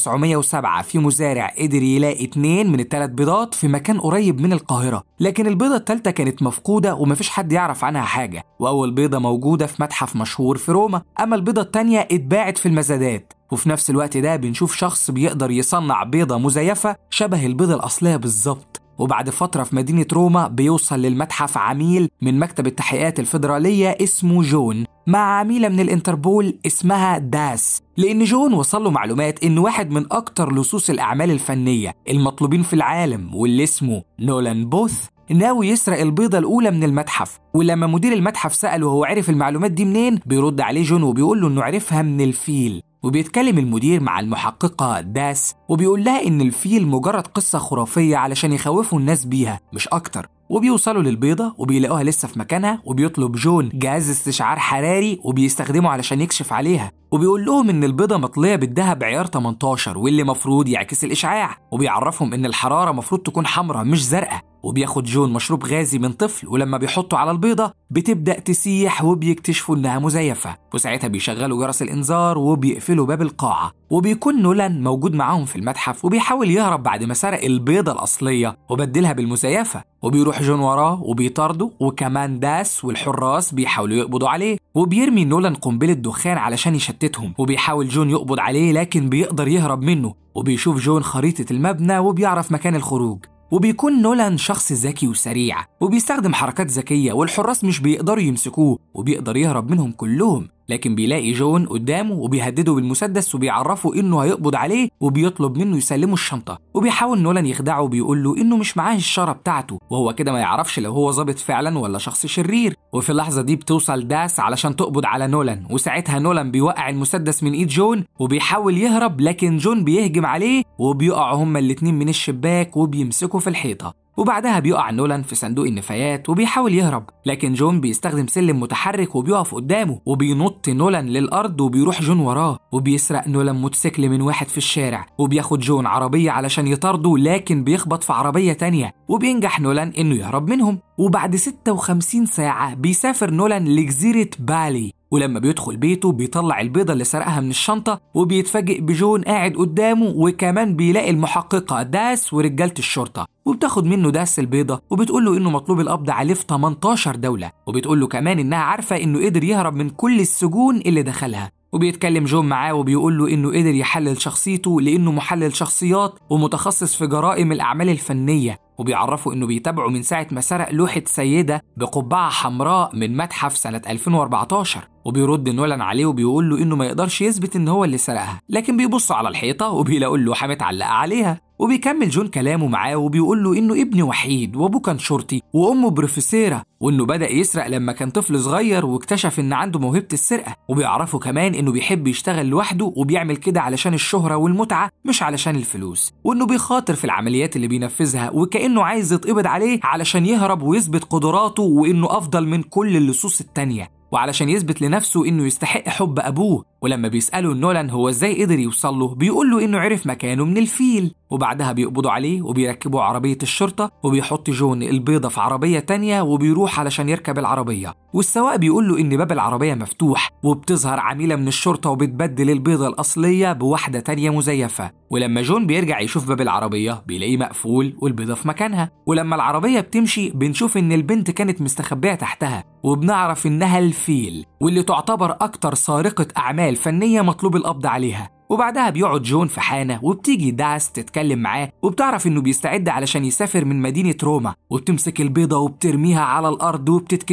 1907 في مزارع قدر يلاقي اتنين من الثلاث بيضات في مكان قريب من القاهره لكن البيضه الثالثه كانت مفقوده ومفيش حد يعرف عنها حاجه واول بيضه موجوده في متحف مشهور في روما اما البيضه الثانيه اتباعت في المزادات وفي نفس الوقت ده بنشوف شخص بيقدر يصنع بيضة مزيفة شبه البيضة الأصلية بالظبط وبعد فترة في مدينة روما بيوصل للمتحف عميل من مكتب التحقيقات الفيدرالية اسمه جون مع عميلة من الانتربول اسمها داس لأن جون وصل له معلومات إن واحد من أكتر لصوص الأعمال الفنية المطلوبين في العالم واللي اسمه نولان بوث ناوي يسرق البيضة الأولى من المتحف ولما مدير المتحف سأله هو عرف المعلومات دي منين بيرد عليه جون وبيقول له إنه عرفها من الفيل وبيتكلم المدير مع المحققة داس وبيقول لها إن الفيل مجرد قصة خرافية علشان يخوفوا الناس بيها مش أكتر وبيوصلوا للبيضة وبيلاقوها لسه في مكانها وبيطلب جون جهاز استشعار حراري وبيستخدمه علشان يكشف عليها وبيقول لهم إن البيضة مطلية بالذهب عيار 18 واللي مفروض يعكس الإشعاع وبيعرفهم إن الحرارة مفروض تكون حمراء مش زرقاء وبياخد جون مشروب غازي من طفل ولما بيحطه على البيضة بتبدأ تسيح وبيكتشفوا إنها مزيفة وساعتها بيشغلوا جرس الإنذار وبيقفلوا باب القاعة وبيكون نولان موجود معاهم في المتحف وبيحاول يهرب بعد ما سرق البيضة الأصلية وبدلها بالمزيفة وبيروح جون وراه وبيطارده وكمان داس والحراس بيحاولوا يقبضوا عليه وبيرمي نولان قنبلة دخان علشان يشتتهم وبيحاول جون يقبض عليه لكن بيقدر يهرب منه وبيشوف جون خريطة المبنى وبيعرف مكان الخروج وبيكون نولان شخص ذكي وسريع وبيستخدم حركات ذكية والحراس مش بيقدروا يمسكوه وبيقدر يهرب منهم كلهم لكن بيلاقي جون قدامه وبيهدده بالمسدس وبيعرفه انه هيقبض عليه وبيطلب منه يسلمه الشنطه وبيحاول نولان يخدعه وبيقول له انه مش معاه الشاره بتاعته وهو كده ما يعرفش لو هو ظابط فعلا ولا شخص شرير وفي اللحظه دي بتوصل داس علشان تقبض على نولان وساعتها نولان بيوقع المسدس من ايد جون وبيحاول يهرب لكن جون بيهجم عليه وبيقعوا هما الاتنين من الشباك وبيمسكوا في الحيطه وبعدها بيقع نولان في صندوق النفايات وبيحاول يهرب لكن جون بيستخدم سلم متحرك وبيقف قدامه وبينط نولان للأرض وبيروح جون وراه وبيسرق نولان موتوسيكل من واحد في الشارع وبياخد جون عربية علشان يطارده لكن بيخبط في عربية تانية وبينجح نولان إنه يهرب منهم وبعد 56 ساعة بيسافر نولان لجزيرة بالي ولما بيدخل بيته بيطلع البيضة اللي سرقها من الشنطة وبيتفاجئ بجون قاعد قدامه وكمان بيلاقي المحققة داس ورجالة الشرطة وبتاخد منه داس البيضة وبتقول له إنه مطلوب القبض عليه في 18 دولة وبتقول له كمان إنها عارفة إنه قدر يهرب من كل السجون اللي دخلها وبيتكلم جون معاه وبيقول له إنه قدر يحلل شخصيته لأنه محلل شخصيات ومتخصص في جرائم الأعمال الفنية وبيعرفوا إنه بيتابعوا من ساعة ما سرق لوحة سيدة بقبعة حمراء من متحف سنة 2014 وبيرد نولان عليه وبيقول له إنه ما يقدرش يثبت إن هو اللي سرقها لكن بيبصوا على الحيطة وبيلاقوا اللوحة متعلقة عليها وبيكمل جون كلامه معاه وبيقول له انه ابن وحيد وابوه كان شرطي وامه بروفيسيره وانه بدا يسرق لما كان طفل صغير واكتشف ان عنده موهبه السرقه وبيعرفوا كمان انه بيحب يشتغل لوحده وبيعمل كده علشان الشهره والمتعه مش علشان الفلوس وانه بيخاطر في العمليات اللي بينفذها وكانه عايز يتقبض عليه علشان يهرب ويثبت قدراته وانه افضل من كل اللصوص التانيه وعلشان يثبت لنفسه انه يستحق حب ابوه ولما بيسأله نولان هو ازاي قدر يوصل له بيقول له انه عرف مكانه من الفيل وبعدها بيقبضوا عليه وبيركبوا عربية الشرطة وبيحط جون البيضة في عربية تانية وبيروح علشان يركب العربية والسواق بيقول له ان باب العربية مفتوح وبتظهر عميلة من الشرطة وبتبدل البيضة الأصلية بواحدة تانية مزيفة ولما جون بيرجع يشوف باب العربية بيلاقيه مقفول والبيضة في مكانها ولما العربية بتمشي بنشوف ان البنت كانت مستخبية تحتها وبنعرف انها الفيل واللي تعتبر أكتر سارقة أعمال فنية مطلوب القبض عليها وبعدها بيقعد جون في حانة وبتيجي داس تتكلم معاه وبتعرف انه بيستعد علشان يسافر من مدينة روما وبتمسك البيضة وبترميها على الأرض وبتتكسر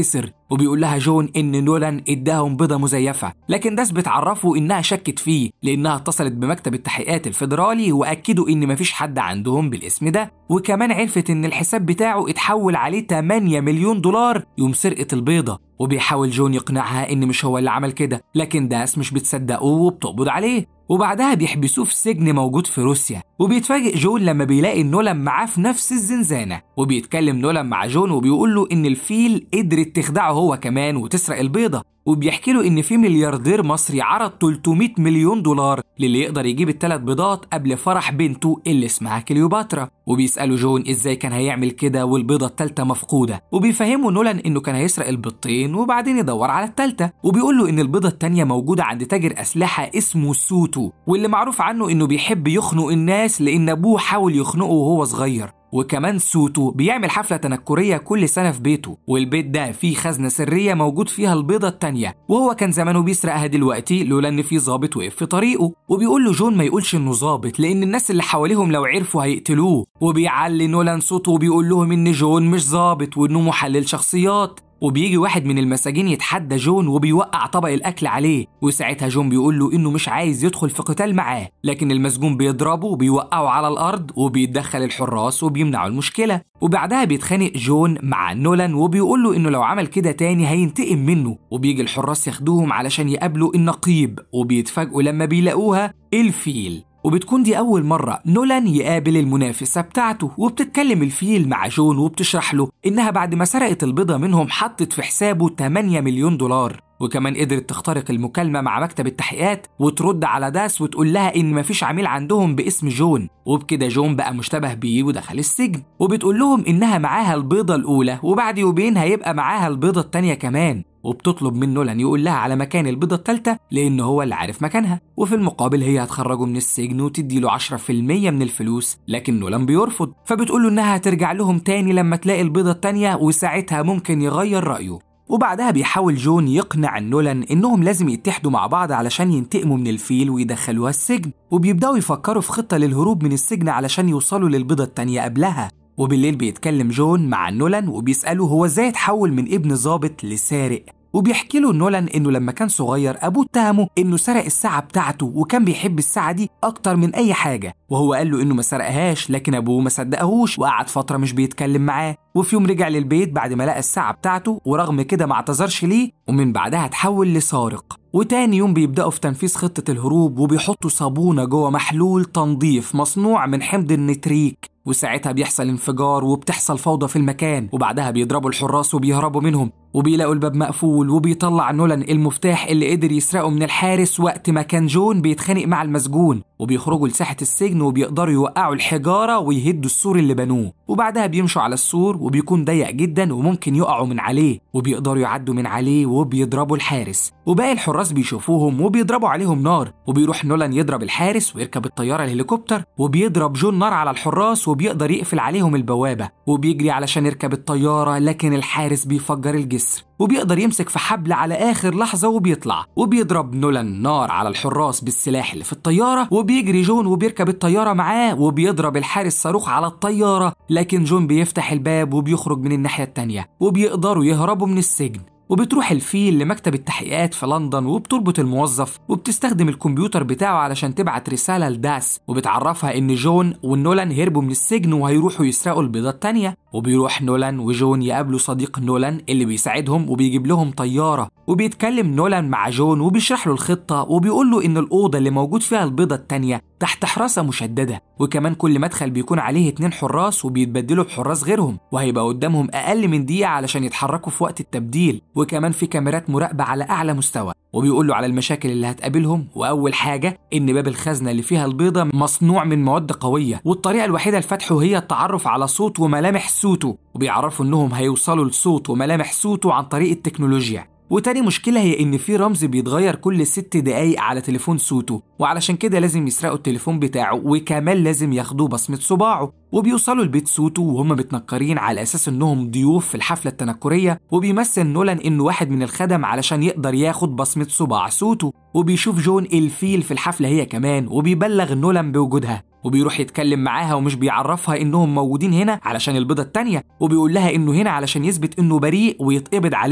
وبيقول لها جون إن نولان إداهم بيضة مزيفة لكن داس بتعرفه إنها شكت فيه لأنها اتصلت بمكتب التحقيقات الفيدرالي وأكدوا إن مفيش حد عندهم بالاسم ده وكمان عرفت إن الحساب بتاعه اتحول عليه 8 مليون دولار يوم سرقة البيضة وبيحاول جون يقنعها إن مش هو اللي عمل كده لكن داس مش بتصدقه وبتقبض عليه وبعدها بيحبسوه في سجن موجود في روسيا وبيتفاجئ جون لما بيلاقي نولان معاه في نفس الزنزانة وبيتكلم نولان مع جون وبيقول له إن الفيل قدرت تخدعه هو كمان وتسرق البيضة وبيحكي له إن في ملياردير مصري عرض 300 مليون دولار للي يقدر يجيب الثلاث بيضات قبل فرح بنته اللي اسمها كليوباترا وبيسألوا جون إزاي كان هيعمل كده والبيضة التالتة مفقودة وبيفهموا نولان إنه كان هيسرق البيضتين وبعدين يدور على التالتة وبيقول له إن البيضة التانية موجودة عند تاجر أسلحة اسمه سوتو واللي معروف عنه إنه بيحب يخنق الناس لأن أبوه حاول يخنقه وهو صغير وكمان سوتو بيعمل حفلة تنكرية كل سنة في بيته والبيت ده فيه خزنة سرية موجود فيها البيضة التانية وهو كان زمانه بيسرقها دلوقتي لولا ان في ظابط وقف في طريقه وبيقول له جون ما يقولش انه ظابط لان الناس اللي حواليهم لو عرفوا هيقتلوه وبيعلي نولان صوته وبيقول لهم ان جون مش ظابط وانه محلل شخصيات وبيجي واحد من المساجين يتحدى جون وبيوقع طبق الاكل عليه وساعتها جون بيقول له انه مش عايز يدخل في قتال معاه لكن المسجون بيضربه وبيوقعه على الارض وبيتدخل الحراس وبيمنعوا المشكله وبعدها بيتخانق جون مع نولان وبيقول له انه لو عمل كده تاني هينتقم منه وبيجي الحراس ياخدوهم علشان يقابلوا النقيب وبيتفاجئوا لما بيلاقوها الفيل وبتكون دي أول مرة نولان يقابل المنافسة بتاعته وبتتكلم الفيل مع جون وبتشرح له إنها بعد ما سرقت البيضة منهم حطت في حسابه 8 مليون دولار وكمان قدرت تخترق المكالمة مع مكتب التحقيقات وترد على داس وتقول لها إن مفيش عميل عندهم باسم جون وبكده جون بقى مشتبه بيه ودخل السجن وبتقول لهم إنها معاها البيضة الأولى وبعد يومين هيبقى معاها البيضة التانية كمان وبتطلب من نولان يقول لها على مكان البيضة التالتة لأن هو اللي عارف مكانها وفي المقابل هي هتخرجه من السجن وتدي له 10% من الفلوس لكن نولان بيرفض فبتقول له إنها هترجع لهم تاني لما تلاقي البيضة التانية وساعتها ممكن يغير رأيه وبعدها بيحاول جون يقنع نولان انهم لازم يتحدوا مع بعض علشان ينتقموا من الفيل ويدخلوها السجن وبيبداوا يفكروا في خطه للهروب من السجن علشان يوصلوا للبيضه التانيه قبلها وبالليل بيتكلم جون مع نولان وبيسأله هو ازاي اتحول من ابن ظابط لسارق وبيحكي له نولان انه لما كان صغير ابوه اتهمه انه سرق الساعه بتاعته وكان بيحب الساعه دي اكتر من اي حاجه وهو قال له انه ما سرقهاش لكن ابوه ما صدقهوش وقعد فتره مش بيتكلم معاه وفي يوم رجع للبيت بعد ما لقى الساعه بتاعته ورغم كده ما اعتذرش ليه ومن بعدها اتحول لسارق وتاني يوم بيبدأوا في تنفيذ خطة الهروب وبيحطوا صابونة جوه محلول تنظيف مصنوع من حمض النتريك وساعتها بيحصل انفجار وبتحصل فوضى في المكان وبعدها بيضربوا الحراس وبيهربوا منهم وبيلاقوا الباب مقفول وبيطلع نولان المفتاح اللي قدر يسرقه من الحارس وقت ما كان جون بيتخانق مع المسجون وبيخرجوا لساحة السجن وبيقدروا يوقعوا الحجارة ويهدوا السور اللي بنوه وبعدها بيمشوا على السور وبيكون ضيق جدا وممكن يقعوا من عليه وبيقدروا يعدوا من عليه وبيضربوا الحارس وباقي الحراس بيشوفوهم وبيضربوا عليهم نار وبيروح نولان يضرب الحارس ويركب الطيارة الهليكوبتر وبيضرب جون نار على الحراس وبيقدر يقفل عليهم البوابة وبيجري علشان يركب الطيارة لكن الحارس بيفجر الجسر وبيقدر يمسك في حبل على آخر لحظة وبيطلع وبيضرب نولان نار على الحراس بالسلاح اللي في الطيارة وبيجري جون وبيركب الطيارة معاه وبيضرب الحارس صاروخ على الطيارة لكن جون بيفتح الباب وبيخرج من الناحية التانية وبيقدروا يهربوا من السجن وبتروح الفيل لمكتب التحقيقات في لندن وبتربط الموظف وبتستخدم الكمبيوتر بتاعه علشان تبعت رسالة لداس وبتعرفها إن جون ونولان هربوا من السجن وهيروحوا يسرقوا البيضة التانية وبيروح نولان وجون يقابلوا صديق نولان اللي بيساعدهم وبيجيب لهم طيارة وبيتكلم نولان مع جون وبيشرح له الخطة وبيقول له إن الأوضة اللي موجود فيها البيضة التانية تحت حراسة مشددة وكمان كل مدخل بيكون عليه اتنين حراس وبيتبدلوا بحراس غيرهم وهيبقى قدامهم أقل من دقيقة علشان يتحركوا في وقت التبديل وكمان في كاميرات مراقبة على أعلى مستوى وبيقول له على المشاكل اللي هتقابلهم وأول حاجة إن باب الخزنة اللي فيها البيضة مصنوع من مواد قوية والطريقة الوحيدة لفتحه هي التعرف على صوت وملامح سوتو وبيعرفوا إنهم هيوصلوا لصوت وملامح سوتو عن طريق التكنولوجيا وتاني مشكلة هي إن في رمز بيتغير كل ست دقايق على تليفون سوتو وعلشان كده لازم يسرقوا التليفون بتاعه وكمان لازم ياخدوه بصمة صباعه وبيوصلوا البيت سوتو وهم متنكرين على أساس إنهم ضيوف في الحفلة التنكرية وبيمثل نولان إنه واحد من الخدم علشان يقدر ياخد بصمة صباع سوتو وبيشوف جون الفيل في الحفلة هي كمان وبيبلغ نولان بوجودها وبيروح يتكلم معاها ومش بيعرفها انهم موجودين هنا علشان البيضة التانية وبيقول لها انه هنا علشان يثبت انه بريء ويتقبض عليها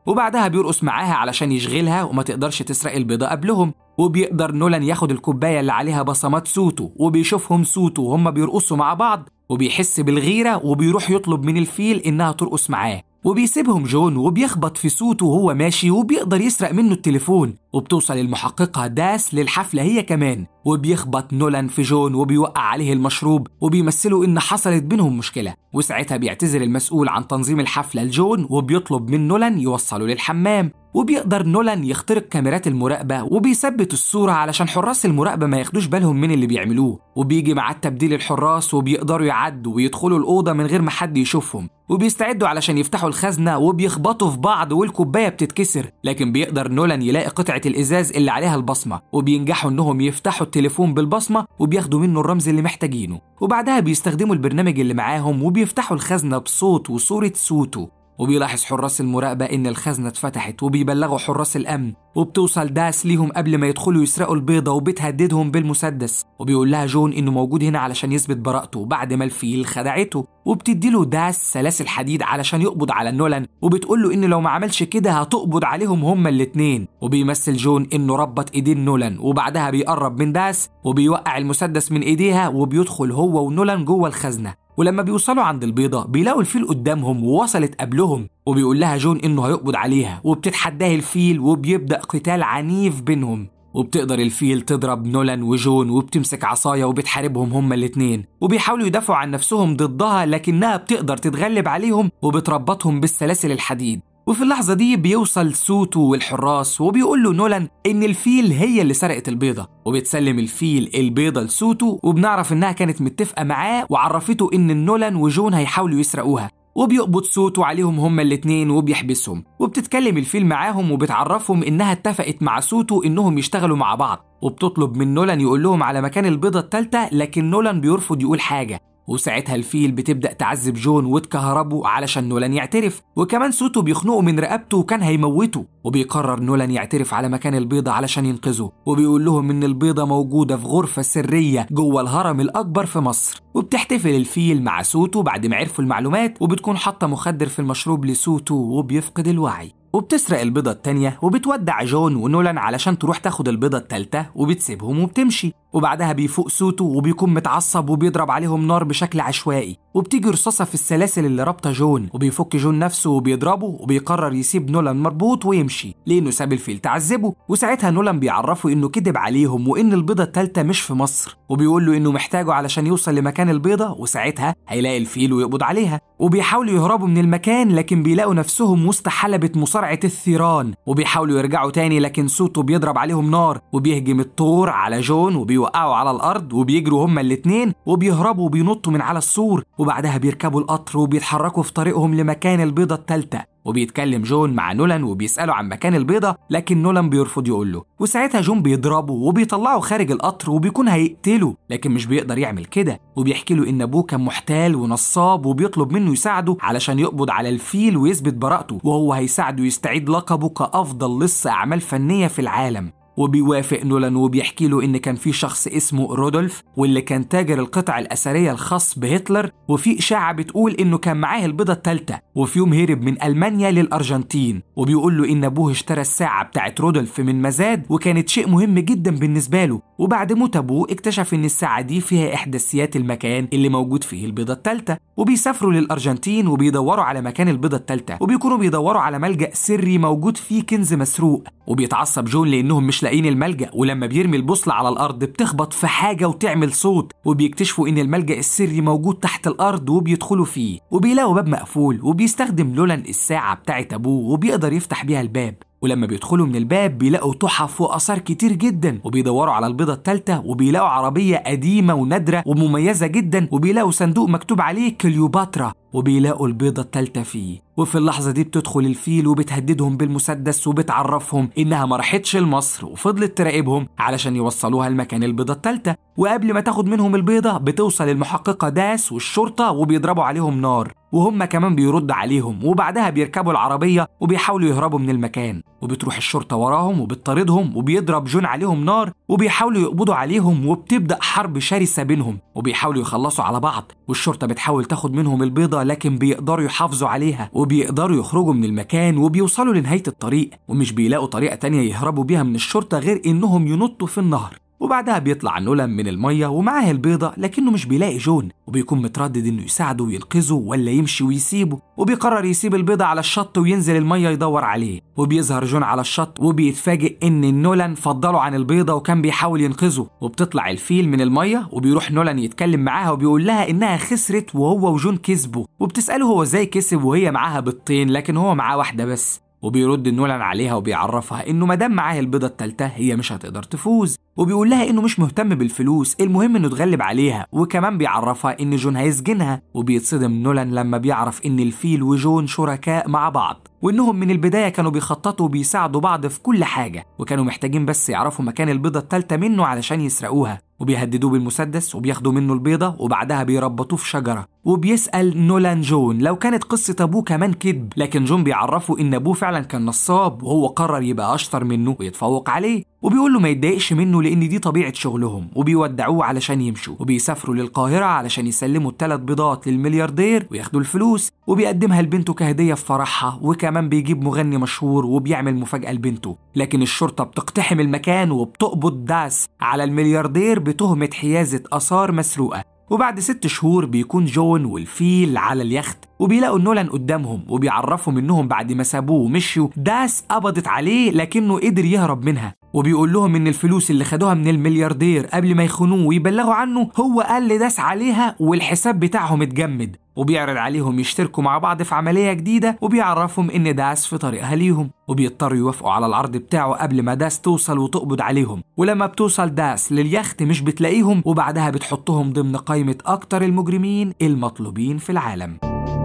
وبعدها بيرقص معاها علشان يشغلها وما تقدرش تسرق البيضة قبلهم وبيقدر نولان ياخد الكوباية اللي عليها بصمات سوتو وبيشوفهم سوتو وهم بيرقصوا مع بعض وبيحس بالغيرة وبيروح يطلب من الفيل إنها ترقص معاه وبيسيبهم جون وبيخبط في سوتو وهو ماشي وبيقدر يسرق منه التليفون وبتوصل المحققة داس للحفلة هي كمان وبيخبط نولان في جون وبيوقع عليه المشروب وبيمثلوا إن حصلت بينهم مشكلة وساعتها بيعتذر المسؤول عن تنظيم الحفلة لجون وبيطلب من نولان يوصله للحمام وبيقدر نولان يخترق كاميرات المراقبة وبيثبت الصورة علشان حراس المراقبة ما ياخدوش بالهم من اللي بيعملوه وبيجي مع تبديل الحراس وبيقدروا يعدوا ويدخلوا الأوضة من غير ما حد يشوفهم وبيستعدوا علشان يفتحوا الخزنة وبيخبطوا في بعض والكوباية بتتكسر لكن بيقدر نولان يلاقي قطعة الإزاز اللي عليها البصمة وبينجحوا إنهم يفتحوا التليفون بالبصمة وبياخدوا منه الرمز اللي محتاجينه وبعدها بيستخدموا البرنامج اللي معاهم وبيفتحوا الخزنة بصوت وصورة سوتو وبيلاحظ حراس المراقبة إن الخزنة اتفتحت وبيبلغوا حراس الأمن وبتوصل داس ليهم قبل ما يدخلوا يسرقوا البيضة وبتهددهم بالمسدس وبيقول لها جون إنه موجود هنا علشان يثبت براءته بعد ما الفيل خدعته وبتديله داس سلاسل حديد علشان يقبض على نولان وبتقول له إنه لو ما عملش كده هتقبض عليهم هما الاتنين وبيمثل جون إنه ربط إيدين نولان وبعدها بيقرب من داس وبيوقع المسدس من إيديها وبيدخل هو ونولان جوه الخزنة ولما بيوصلوا عند البيضة بيلاقوا الفيل قدامهم ووصلت قبلهم وبيقول لها جون إنه هيقبض عليها وبتتحداه الفيل وبيبدأ قتال عنيف بينهم وبتقدر الفيل تضرب نولان وجون وبتمسك عصاية وبتحاربهم هما الاتنين وبيحاولوا يدافعوا عن نفسهم ضدها لكنها بتقدر تتغلب عليهم وبتربطهم بالسلاسل الحديد وفي اللحظة دي بيوصل سوتو والحراس وبيقول له نولان إن الفيل هي اللي سرقت البيضة وبتسلم الفيل البيضة لسوتو وبنعرف إنها كانت متفقة معاه وعرفته إن نولان وجون هيحاولوا يسرقوها وبيقبض سوتو عليهم هما الاتنين وبيحبسهم وبتتكلم الفيل معاهم وبتعرفهم إنها اتفقت مع سوتو إنهم يشتغلوا مع بعض وبتطلب من نولان يقول لهم على مكان البيضة التالتة لكن نولان بيرفض يقول حاجة وساعتها الفيل بتبدأ تعذب جون وتكهربه علشان نولان يعترف وكمان سوتو بيخنقه من رقبته وكان هيموته وبيقرر نولان يعترف على مكان البيضة علشان ينقذه وبيقول لهم إن البيضة موجودة في غرفة سرية جوه الهرم الأكبر في مصر وبتحتفل الفيل مع سوتو بعد ما عرفوا المعلومات وبتكون حاطة مخدر في المشروب لسوتو وبيفقد الوعي وبتسرق البيضة التانية وبتودع جون ونولان علشان تروح تاخد البيضة التالتة وبتسيبهم وبتمشي وبعدها بيفوق سوتو وبيكون متعصب وبيضرب عليهم نار بشكل عشوائي وبتيجي رصاصة في السلاسل اللي رابطة جون وبيفك جون نفسه وبيضربه وبيقرر يسيب نولان مربوط ويمشي لأنه ساب الفيل تعذبه وساعتها نولان بيعرفه إنه كذب عليهم وإن البيضة التالتة مش في مصر وبيقول له إنه محتاجه علشان يوصل لمكان البيضة وساعتها هيلاقي الفيل ويقبض عليها وبيحاولوا يهربوا من المكان لكن بيلاقوا نفسهم وسط حلبة مصارعة الثيران وبيحاولوا يرجعوا تاني لكن سوتو بيضرب عليهم نار وبيهجم الطور على جون وبيوقعوا على الأرض وبيجروا هما الاتنين وبيهربوا وبينطوا من على السور وبعدها بيركبوا القطر وبيتحركوا في طريقهم لمكان البيضة التالتة وبيتكلم جون مع نولان وبيسأله عن مكان البيضة لكن نولان بيرفض يقول له وساعتها جون بيضربه وبيطلعه خارج القطر وبيكون هيقتله لكن مش بيقدر يعمل كده وبيحكي له إن أبوه كان محتال ونصاب وبيطلب منه يساعده علشان يقبض على الفيل ويثبت براءته وهو هيساعده يستعيد لقبه كأفضل لص أعمال فنية في العالم وبيوافق نولان وبيحكي له ان كان في شخص اسمه رودولف واللي كان تاجر القطع الاثريه الخاص بهتلر وفي اشاعه بتقول انه كان معاه البيضه الثالثه وفي يوم هرب من المانيا للارجنتين وبيقول له ان ابوه اشترى الساعه بتاعت رودولف من مزاد وكانت شيء مهم جدا بالنسبه له وبعد موت ابوه اكتشف ان الساعه دي فيها احداثيات المكان اللي موجود فيه البيضه الثالثه وبيسافروا للارجنتين وبيدوروا على مكان البيضه الثالثه وبيكونوا بيدوروا على ملجا سري موجود فيه كنز مسروق وبيتعصب جون لانهم مش لاقيين الملجا ولما بيرمي البوصله على الارض بتخبط في حاجه وتعمل صوت وبيكتشفوا ان الملجا السري موجود تحت الارض وبيدخلوا فيه وبيلاقوا باب مقفول وبيستخدم لولان الساعه بتاعت ابوه وبيقدر يفتح بيها الباب ولما بيدخلوا من الباب بيلاقوا تحف وآثار كتير جدا وبيدوروا على البيضة التالتة وبيلاقوا عربية قديمة ونادرة ومميزة جدا وبيلاقوا صندوق مكتوب عليه كليوباترا وبيلاقوا البيضة التالتة فيه وفي اللحظة دي بتدخل الفيل وبتهددهم بالمسدس وبتعرفهم إنها ما راحتش لمصر وفضلت تراقبهم علشان يوصلوها لمكان البيضة التالتة وقبل ما تاخد منهم البيضة بتوصل المحققة داس والشرطة وبيضربوا عليهم نار وهم كمان بيرد عليهم وبعدها بيركبوا العربية وبيحاولوا يهربوا من المكان وبتروح الشرطة وراهم وبتطاردهم وبيضرب جون عليهم نار وبيحاولوا يقبضوا عليهم وبتبدأ حرب شرسة بينهم وبيحاولوا يخلصوا على بعض والشرطة بتحاول تاخد منهم البيضة لكن بيقدروا يحافظوا عليها وبيقدروا يخرجوا من المكان وبيوصلوا لنهاية الطريق ومش بيلاقوا طريقة تانية يهربوا بيها من الشرطة غير إنهم ينطوا في النهر وبعدها بيطلع نولان من المية ومعاه البيضة لكنه مش بيلاقي جون وبيكون متردد انه يساعده وينقذه ولا يمشي ويسيبه وبيقرر يسيب البيضة على الشط وينزل المية يدور عليه وبيظهر جون على الشط وبيتفاجئ ان نولان فضله عن البيضة وكان بيحاول ينقذه وبتطلع الفيل من المية وبيروح نولان يتكلم معاها وبيقول لها انها خسرت وهو وجون كسبوا وبتسأله هو ازاي كسب وهي معاها بيضتين لكن هو معاه واحدة بس وبيرد نولان عليها وبيعرفها انه مادام معاه البيضه التالتة هي مش هتقدر تفوز وبيقول لها انه مش مهتم بالفلوس المهم انه يتغلب عليها وكمان بيعرفها ان جون هيسجنها وبيتصدم نولان لما بيعرف ان الفيل وجون شركاء مع بعض وانهم من البدايه كانوا بيخططوا وبيساعدوا بعض في كل حاجه وكانوا محتاجين بس يعرفوا مكان البيضه التالتة منه علشان يسرقوها وبيهددوه بالمسدس وبياخدوا منه البيضة وبعدها بيربطوه في شجرة وبيسأل نولان جون لو كانت قصة أبوه كمان كذب لكن جون بيعرفه إن أبوه فعلا كان نصاب وهو قرر يبقى أشطر منه ويتفوق عليه وبيقول له ما يتضايقش منه لأن دي طبيعة شغلهم وبيودعوه علشان يمشوا وبيسافروا للقاهرة علشان يسلموا الثلاث بيضات للملياردير وياخدوا الفلوس وبيقدمها لبنته كهدية في فرحها وكمان بيجيب مغني مشهور وبيعمل مفاجأة لبنته لكن الشرطة بتقتحم المكان وبتقبض داس على الملياردير بتهمة حيازة آثار مسروقة وبعد ست شهور بيكون جون والفيل على اليخت وبيلاقوا نولان قدامهم وبيعرفهم انهم بعد ما سابوه ومشيوا داس قبضت عليه لكنه قدر يهرب منها وبيقول لهم ان الفلوس اللي خدوها من الملياردير قبل ما يخونوه ويبلغوا عنه هو قال لداس عليها والحساب بتاعهم اتجمد وبيعرض عليهم يشتركوا مع بعض في عملية جديدة وبيعرفهم إن داس في طريقها ليهم وبيضطروا يوافقوا على العرض بتاعه قبل ما داس توصل وتقبض عليهم ولما بتوصل داس لليخت مش بتلاقيهم وبعدها بتحطهم ضمن قائمة أكتر المجرمين المطلوبين في العالم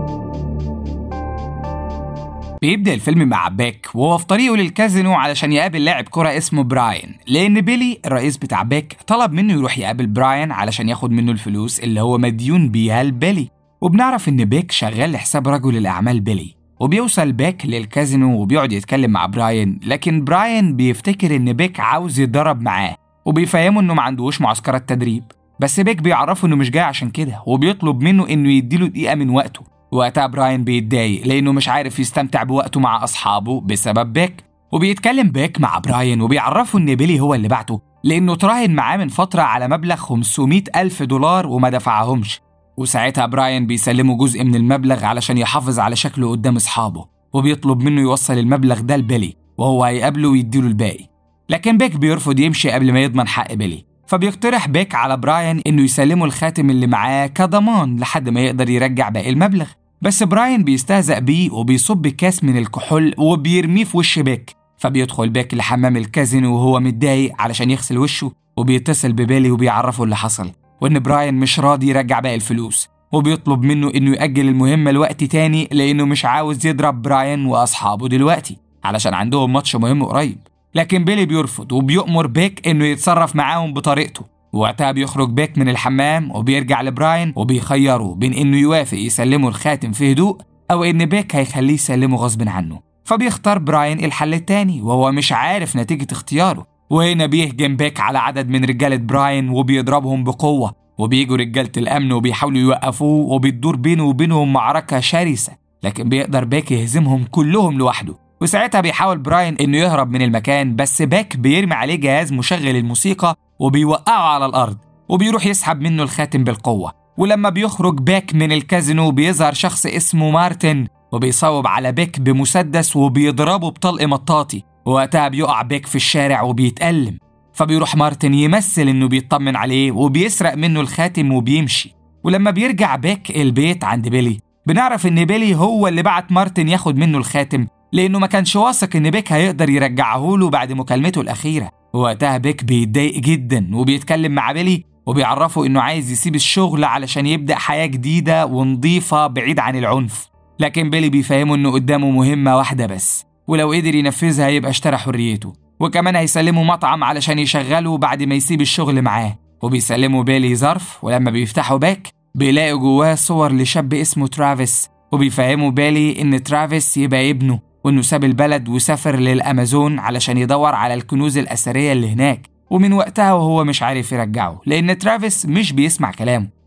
بيبدأ الفيلم مع بيك وهو في طريقه للكازينو علشان يقابل لاعب كرة اسمه براين لأن بيلي الرئيس بتاع بيك طلب منه يروح يقابل براين علشان ياخد منه الفلوس اللي هو مديون بيها لبيلي وبنعرف إن بيك شغال لحساب رجل الأعمال بيلي وبيوصل بيك للكازينو وبيقعد يتكلم مع براين لكن براين بيفتكر إن بيك عاوز يتدرب معاه وبيفهمه إنه ما عندوش معسكرات تدريب بس بيك بيعرفه إنه مش جاي عشان كده وبيطلب منه إنه يديله دقيقة من وقته وقتها براين بيتضايق لأنه مش عارف يستمتع بوقته مع أصحابه بسبب بيك وبيتكلم بيك مع براين وبيعرفه إن بيلي هو اللي بعته لأنه تراهن معاه من فترة على مبلغ 500 ألف دولار وما دفعهمش وساعتها براين بيسلمه جزء من المبلغ علشان يحافظ على شكله قدام أصحابه وبيطلب منه يوصل المبلغ ده لبيلي وهو هيقابله ويديله الباقي لكن بيك بيرفض يمشي قبل ما يضمن حق بيلي فبيقترح بيك على براين انه يسلمه الخاتم اللي معاه كضمان لحد ما يقدر يرجع باقي المبلغ بس براين بيستهزأ بيه وبيصب كاس من الكحول وبيرميه في وش بيك فبيدخل بيك لحمام الكازينو وهو متضايق علشان يغسل وشه وبيتصل ببيلي وبيعرفه اللي حصل وإن براين مش راضي يرجع باقي الفلوس وبيطلب منه إنه يأجل المهمة لوقت تاني لأنه مش عاوز يضرب براين وأصحابه دلوقتي علشان عندهم ماتش مهم قريب لكن بيلي بيرفض وبيؤمر بيك إنه يتصرف معاهم بطريقته وقتها بيخرج بيك من الحمام وبيرجع لبراين وبيخيره بين انه يوافق يسلمه الخاتم في هدوء او ان بيك هيخليه يسلمه غصب عنه فبيختار براين الحل التاني وهو مش عارف نتيجة اختياره وهنا بيهجم بيك على عدد من رجالة براين وبيضربهم بقوة وبيجوا رجالة الأمن وبيحاولوا يوقفوه وبتدور بينه وبينهم معركة شرسة لكن بيقدر بيك يهزمهم كلهم لوحده وساعتها بيحاول براين انه يهرب من المكان بس باك بيرمي عليه جهاز مشغل الموسيقى وبيوقعه على الارض وبيروح يسحب منه الخاتم بالقوه ولما بيخرج باك من الكازينو بيظهر شخص اسمه مارتن وبيصوب على بيك بمسدس وبيضربه بطلق مطاطي وقتها بيقع بيك في الشارع وبيتألم فبيروح مارتن يمثل انه بيطمن عليه وبيسرق منه الخاتم وبيمشي ولما بيرجع بيك البيت عند بيلي بنعرف ان بيلي هو اللي بعت مارتن ياخد منه الخاتم لانه ما كانش واثق ان بيك هيقدر يرجعه له بعد مكالمته الاخيره وقتها بيك بيتضايق جدا وبيتكلم مع بيلي وبيعرفه انه عايز يسيب الشغل علشان يبدا حياه جديده ونظيفه بعيد عن العنف لكن بيلي بيفهمه انه قدامه مهمه واحده بس ولو قدر ينفذها يبقى اشترى حريته وكمان هيسلمه مطعم علشان يشغله بعد ما يسيب الشغل معاه وبيسلموا بيلي ظرف ولما بيفتحوا باك بيلاقوا جواه صور لشاب اسمه ترافيس وبيفهموا بيلي ان ترافيس يبقى ابنه وانه ساب البلد وسافر للامازون علشان يدور على الكنوز الاثريه اللي هناك ومن وقتها وهو مش عارف يرجعه لان ترافيس مش بيسمع كلامه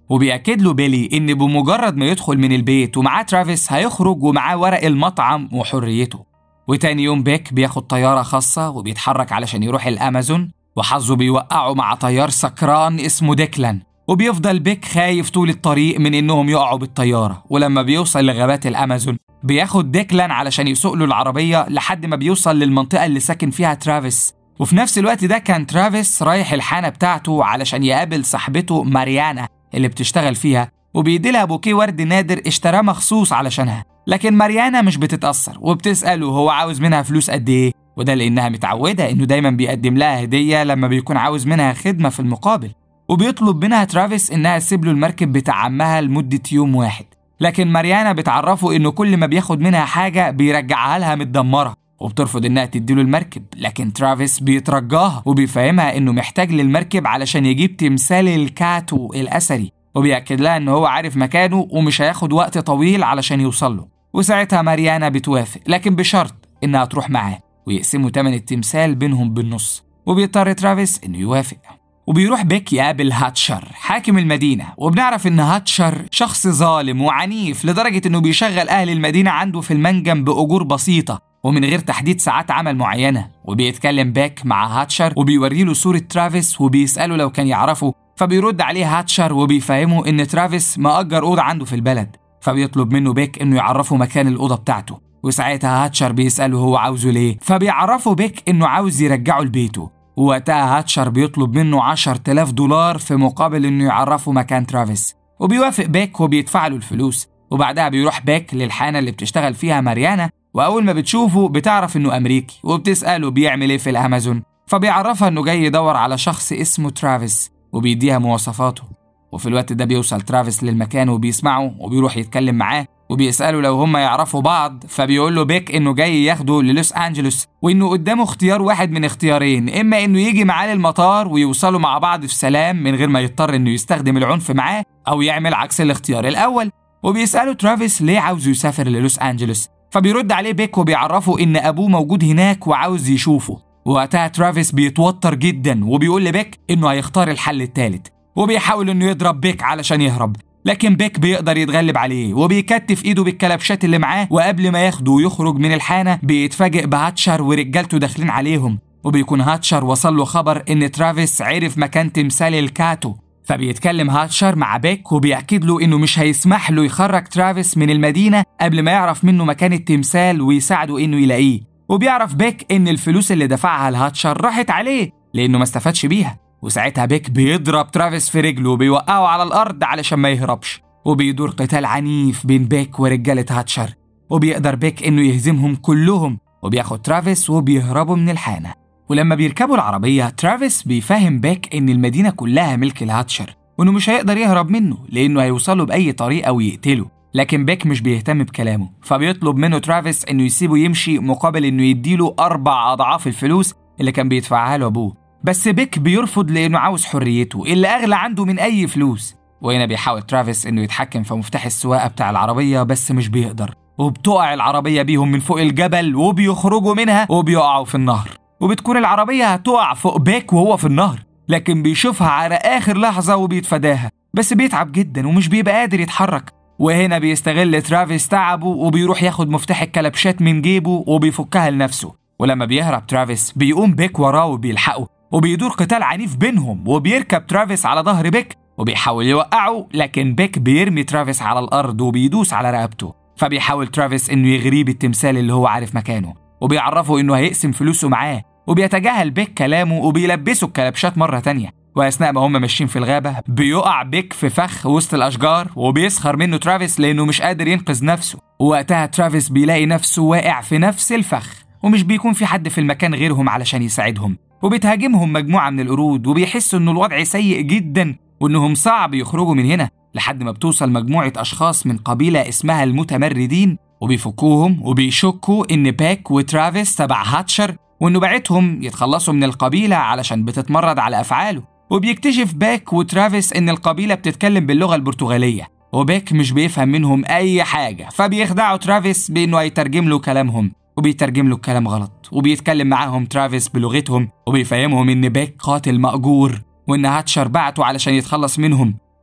وبيأكد له بيلي إن بمجرد ما يدخل من البيت ومعاه ترافيس هيخرج ومعاه ورق المطعم وحريته وتاني يوم بيك بياخد طيارة خاصة وبيتحرك علشان يروح الأمازون وحظه بيوقعه مع طيار سكران اسمه ديكلان وبيفضل بيك خايف طول الطريق من إنهم يقعوا بالطيارة ولما بيوصل لغابات الأمازون بياخد ديكلان علشان يسوق له العربية لحد ما بيوصل للمنطقة اللي ساكن فيها ترافيس وفي نفس الوقت ده كان ترافيس رايح الحانة بتاعته علشان يقابل صاحبته ماريانا اللي بتشتغل فيها وبيديلها بوكيه ورد نادر اشتراه مخصوص علشانها لكن ماريانا مش بتتأثر وبتسأله هو عاوز منها فلوس قد إيه وده لأنها متعودة إنه دايما بيقدم لها هدية لما بيكون عاوز منها خدمة في المقابل وبيطلب منها ترافيس إنها تسيب له المركب بتاع عمها لمدة يوم واحد لكن ماريانا بتعرفه إنه كل ما بياخد منها حاجة بيرجعها لها متدمرة وبترفض إنها تديله المركب لكن ترافيس بيترجاها وبيفهمها إنه محتاج للمركب علشان يجيب تمثال الكاتو الأثري وبيأكد لها إن هو عارف مكانه ومش هياخد وقت طويل علشان يوصل له وساعتها ماريانا بتوافق لكن بشرط إنها تروح معاه ويقسموا تمن التمثال بينهم بالنص وبيضطر ترافيس إنه يوافق وبيروح بيك يقابل هاتشر حاكم المدينة وبنعرف إن هاتشر شخص ظالم وعنيف لدرجة إنه بيشغل أهل المدينة عنده في المنجم بأجور بسيطة ومن غير تحديد ساعات عمل معينة وبيتكلم باك مع هاتشر وبيوري له صورة ترافيس وبيسأله لو كان يعرفه فبيرد عليه هاتشر وبيفهمه إن ترافيس مأجر أوضة عنده في البلد فبيطلب منه بيك إنه يعرفه مكان الأوضة بتاعته وساعتها هاتشر بيسأله هو عاوزه ليه فبيعرفه بيك إنه عاوز يرجعه لبيته ووقتها هاتشر بيطلب منه 10000 دولار في مقابل إنه يعرفه مكان ترافيس وبيوافق بيك وبيدفع له الفلوس وبعدها بيروح بيك للحانة اللي بتشتغل فيها ماريانا وأول ما بتشوفه بتعرف إنه أمريكي وبتسأله بيعمل إيه في الأمازون فبيعرفها إنه جاي يدور على شخص اسمه ترافيس وبيديها مواصفاته وفي الوقت ده بيوصل ترافيس للمكان وبيسمعه وبيروح يتكلم معاه وبيسأله لو هما يعرفوا بعض فبيقول له بيك إنه جاي ياخده للوس أنجلوس وإنه قدامه اختيار واحد من اختيارين إما إنه يجي معاه للمطار ويوصلوا مع بعض في سلام من غير ما يضطر إنه يستخدم العنف معاه أو يعمل عكس الاختيار الأول وبيسأله ترافيس ليه عاوزه يسافر للوس أنجلوس فبيرد عليه بيك وبيعرفه إن أبوه موجود هناك وعاوز يشوفه وقتها ترافيس بيتوتر جدا وبيقول لبيك إنه هيختار الحل التالت وبيحاول إنه يضرب بيك علشان يهرب لكن بيك بيقدر يتغلب عليه وبيكتف ايده بالكلبشات اللي معاه وقبل ما ياخده ويخرج من الحانه بيتفاجئ بهاتشر ورجالته داخلين عليهم وبيكون هاتشر وصل له خبر ان ترافيس عرف مكان تمثال الكاتو فبيتكلم هاتشر مع بيك وبيأكد له انه مش هيسمح له يخرج ترافيس من المدينه قبل ما يعرف منه مكان التمثال ويساعده انه يلاقيه وبيعرف بيك ان الفلوس اللي دفعها لهاتشر راحت عليه لانه ما استفادش بيها وساعتها بيك بيضرب ترافيس في رجله وبيوقعه على الأرض علشان ما يهربش وبيدور قتال عنيف بين بيك ورجالة هاتشر وبيقدر بيك إنه يهزمهم كلهم وبياخد ترافيس وبيهربوا من الحانة ولما بيركبوا العربية ترافيس بيفهم بيك إن المدينة كلها ملك الهاتشر وإنه مش هيقدر يهرب منه لأنه هيوصله بأي طريقة ويقتله لكن بيك مش بيهتم بكلامه فبيطلب منه ترافيس إنه يسيبه يمشي مقابل إنه يديله أربع أضعاف الفلوس اللي كان بيدفعها له أبوه بس بيك بيرفض لأنه عاوز حريته اللي أغلى عنده من أي فلوس وهنا بيحاول ترافيس إنه يتحكم في مفتاح السواقة بتاع العربية بس مش بيقدر وبتقع العربية بيهم من فوق الجبل وبيخرجوا منها وبيقعوا في النهر وبتكون العربية هتقع فوق بيك وهو في النهر لكن بيشوفها على آخر لحظة وبيتفاداها بس بيتعب جدا ومش بيبقى قادر يتحرك وهنا بيستغل ترافيس تعبه وبيروح ياخد مفتاح الكلبشات من جيبه وبيفكها لنفسه ولما بيهرب ترافيس بيقوم بيك وراه وبيلحقه وبيدور قتال عنيف بينهم وبيركب ترافيس على ظهر بيك وبيحاول يوقعه لكن بيك بيرمي ترافيس على الأرض وبيدوس على رقبته فبيحاول ترافيس إنه يغريه بالتمثال اللي هو عارف مكانه وبيعرفه إنه هيقسم فلوسه معاه وبيتجاهل بيك كلامه وبيلبسه الكلبشات مرة تانية وأثناء ما هم ماشيين في الغابة بيقع بيك في فخ وسط الأشجار وبيسخر منه ترافيس لأنه مش قادر ينقذ نفسه ووقتها ترافيس بيلاقي نفسه واقع في نفس الفخ ومش بيكون في حد في المكان غيرهم علشان يساعدهم وبتهاجمهم مجموعة من القرود وبيحسوا إنه الوضع سيء جدا وإنهم صعب يخرجوا من هنا لحد ما بتوصل مجموعة أشخاص من قبيلة اسمها المتمردين وبيفكوهم وبيشكوا إن باك وترافيس تبع هاتشر وإنه بعتهم يتخلصوا من القبيلة علشان بتتمرد على أفعاله وبيكتشف باك وترافيس إن القبيلة بتتكلم باللغة البرتغالية وباك مش بيفهم منهم أي حاجة فبيخدعوا ترافيس بإنه هيترجم له كلامهم وبيترجم له الكلام غلط وبيتكلم معاهم ترافيس بلغتهم وبيفهمهم إن باك قاتل مأجور وإن هاتشر بعته علشان يتخلص منهم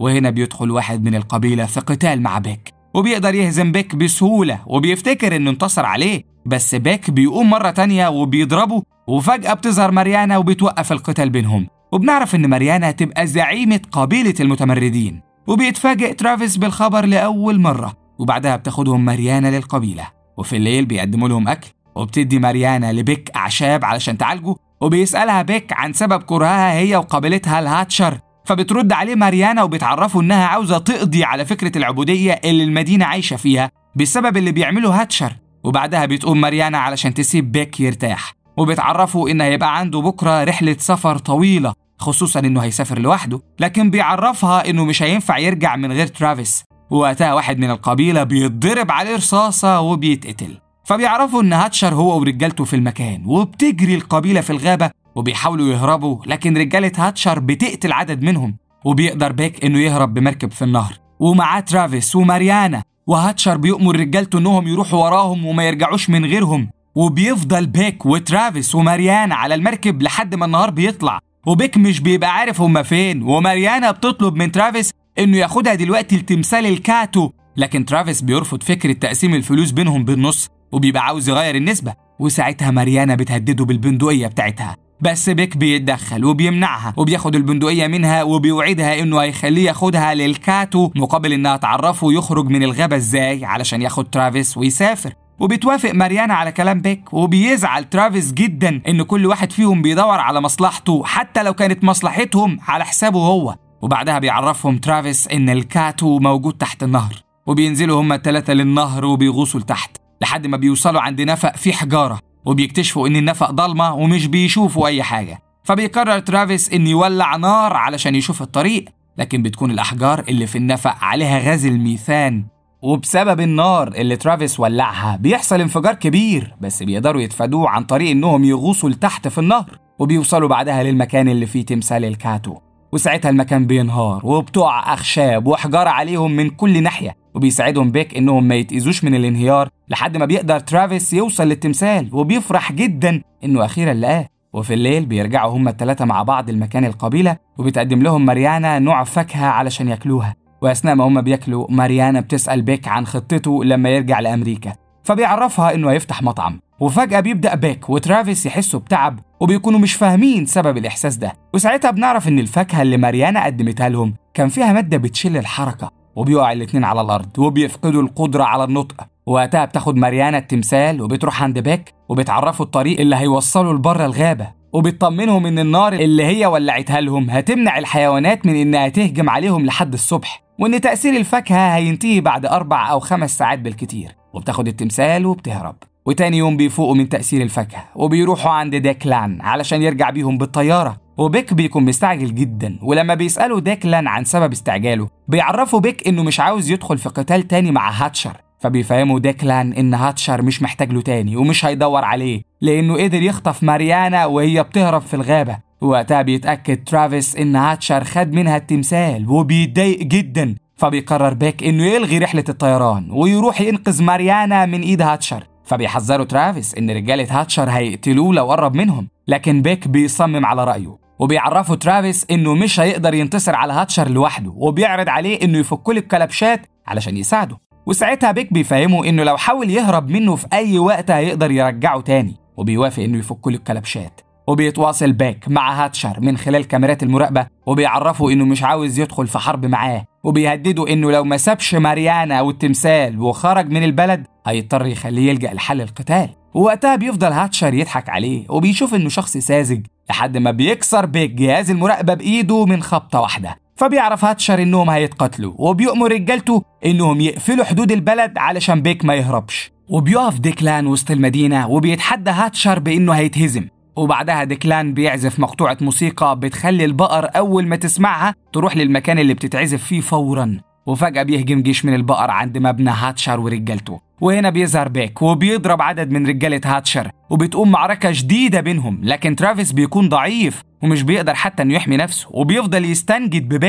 وهنا بيدخل واحد من القبيلة في قتال مع بيك وبيقدر يهزم بيك بسهولة وبيفتكر إنه انتصر عليه بس بيك بيقوم مرة تانية وبيضربه وفجأة بتظهر ماريانا وبتوقف القتال بينهم وبنعرف إن ماريانا تبقى زعيمة قبيلة المتمردين وبيتفاجئ ترافيس بالخبر لأول مرة وبعدها بتاخدهم ماريانا للقبيلة وفي الليل بيقدموا لهم أكل وبتدي ماريانا لبيك أعشاب علشان تعالجه وبيسألها بيك عن سبب كرهها هي وقابلتها الهاتشر فبترد عليه ماريانا وبتعرفه إنها عاوزة تقضي على فكرة العبودية اللي المدينة عايشة فيها بسبب اللي بيعمله هاتشر وبعدها بتقوم ماريانا علشان تسيب بيك يرتاح وبتعرفه إن هيبقى عنده بكرة رحلة سفر طويلة خصوصا إنه هيسافر لوحده لكن بيعرفها إنه مش هينفع يرجع من غير ترافيس ووقتها واحد من القبيلة بيتضرب عليه رصاصة وبيتقتل فبيعرفوا إن هاتشر هو ورجالته في المكان وبتجري القبيلة في الغابة وبيحاولوا يهربوا لكن رجالة هاتشر بتقتل عدد منهم وبيقدر بيك إنه يهرب بمركب في النهر ومعاه ترافيس وماريانا وهاتشر بيأمر رجالته إنهم يروحوا وراهم وما يرجعوش من غيرهم وبيفضل بيك وترافيس وماريانا على المركب لحد ما النهار بيطلع وبيك مش بيبقى عارف هما فين وماريانا بتطلب من ترافيس إنه ياخدها دلوقتي لتمثال الكاتو لكن ترافيس بيرفض فكرة تقسيم الفلوس بينهم بالنص وبيبقى عاوز يغير النسبة وساعتها ماريانا بتهدده بالبندقية بتاعتها بس بيك بيتدخل وبيمنعها وبياخد البندقية منها وبيوعدها انه هيخليه ياخدها للكاتو مقابل انها تعرفه يخرج من الغابة ازاي علشان ياخد ترافيس ويسافر وبتوافق ماريانا على كلام بيك وبيزعل ترافيس جدا ان كل واحد فيهم بيدور على مصلحته حتى لو كانت مصلحتهم على حسابه هو وبعدها بيعرفهم ترافيس ان الكاتو موجود تحت النهر وبينزلوا هما التلاتة للنهر وبيغوصوا لتحت لحد ما بيوصلوا عند نفق فيه حجارة وبيكتشفوا إن النفق ضلمة ومش بيشوفوا أي حاجة فبيقرر ترافيس إن يولع نار علشان يشوف الطريق لكن بتكون الأحجار اللي في النفق عليها غاز الميثان وبسبب النار اللي ترافيس ولعها بيحصل انفجار كبير بس بيقدروا يتفادوه عن طريق إنهم يغوصوا لتحت في النهر وبيوصلوا بعدها للمكان اللي فيه تمثال الكاتو وساعتها المكان بينهار وبتقع أخشاب وحجارة عليهم من كل ناحية وبيساعدهم بيك إنهم ما يتأذوش من الانهيار لحد ما بيقدر ترافيس يوصل للتمثال وبيفرح جدا إنه أخيرا لقاه وفي الليل بيرجعوا هما التلاتة مع بعض المكان القبيلة وبتقدم لهم ماريانا نوع فاكهة علشان ياكلوها وأثناء ما هما بياكلوا ماريانا بتسأل بيك عن خطته لما يرجع لأمريكا فبيعرفها إنه هيفتح مطعم وفجأة بيبدأ بيك وترافيس يحسوا بتعب وبيكونوا مش فاهمين سبب الإحساس ده وساعتها بنعرف إن الفاكهة اللي ماريانا قدمتها لهم كان فيها مادة بتشل الحركة وبيقع الاتنين على الأرض وبيفقدوا القدرة على النطق وقتها بتاخد ماريانا التمثال وبتروح عند بيك وبتعرفوا الطريق اللي هيوصلوا لبره الغابة وبتطمنهم إن النار اللي هي ولعتها لهم هتمنع الحيوانات من إنها تهجم عليهم لحد الصبح وإن تأثير الفاكهة هينتهي بعد أربع أو خمس ساعات بالكتير وبتاخد التمثال وبتهرب وتاني يوم بيفوقوا من تأثير الفاكهة وبيروحوا عند ديكلان علشان يرجع بيهم بالطيارة وبيك بيكون مستعجل جدا ولما بيسألوا ديكلان عن سبب استعجاله بيعرفوا بيك إنه مش عاوز يدخل في قتال تاني مع هاتشر فبيفهموا ديكلان إن هاتشر مش محتاج له تاني ومش هيدور عليه لأنه قدر يخطف ماريانا وهي بتهرب في الغابة وقتها بيتأكد ترافيس إن هاتشر خد منها التمثال وبيتضايق جدا فبيقرر بيك إنه يلغي رحلة الطيران ويروح ينقذ ماريانا من إيد هاتشر فبيحذروا ترافيس إن رجالة هاتشر هيقتلوه لو قرب منهم لكن بيك بيصمم على رأيه وبيعرفوا ترافيس إنه مش هيقدر ينتصر على هاتشر لوحده وبيعرض عليه إنه يفك له الكلبشات علشان يساعده وساعتها بيك بيفهمه إنه لو حاول يهرب منه في أي وقت هيقدر يرجعه تاني وبيوافق إنه يفك له الكلبشات وبيتواصل باك مع هاتشر من خلال كاميرات المراقبة وبيعرفوا إنه مش عاوز يدخل في حرب معاه وبيهددوا إنه لو ما سابش ماريانا أو التمثال وخرج من البلد هيضطر يخليه يلجأ لحل القتال ووقتها بيفضل هاتشر يضحك عليه وبيشوف إنه شخص ساذج لحد ما بيكسر بيك جهاز المراقبة بإيده من خبطة واحدة فبيعرف هاتشر إنهم هيتقتلوا وبيؤمر رجالته إنهم يقفلوا حدود البلد علشان بيك ما يهربش وبيقف ديكلان وسط المدينة وبيتحدى هاتشر بإنه هيتهزم وبعدها ديكلان بيعزف مقطوعة موسيقى بتخلي البقر أول ما تسمعها تروح للمكان اللي بتتعزف فيه فورا وفجأة بيهجم جيش من البقر عند مبنى هاتشر ورجالته وهنا بيظهر بيك وبيضرب عدد من رجالة هاتشر وبتقوم معركة شديدة بينهم لكن ترافيس بيكون ضعيف ومش بيقدر حتى انه يحمي نفسه وبيفضل يستنجد ببيك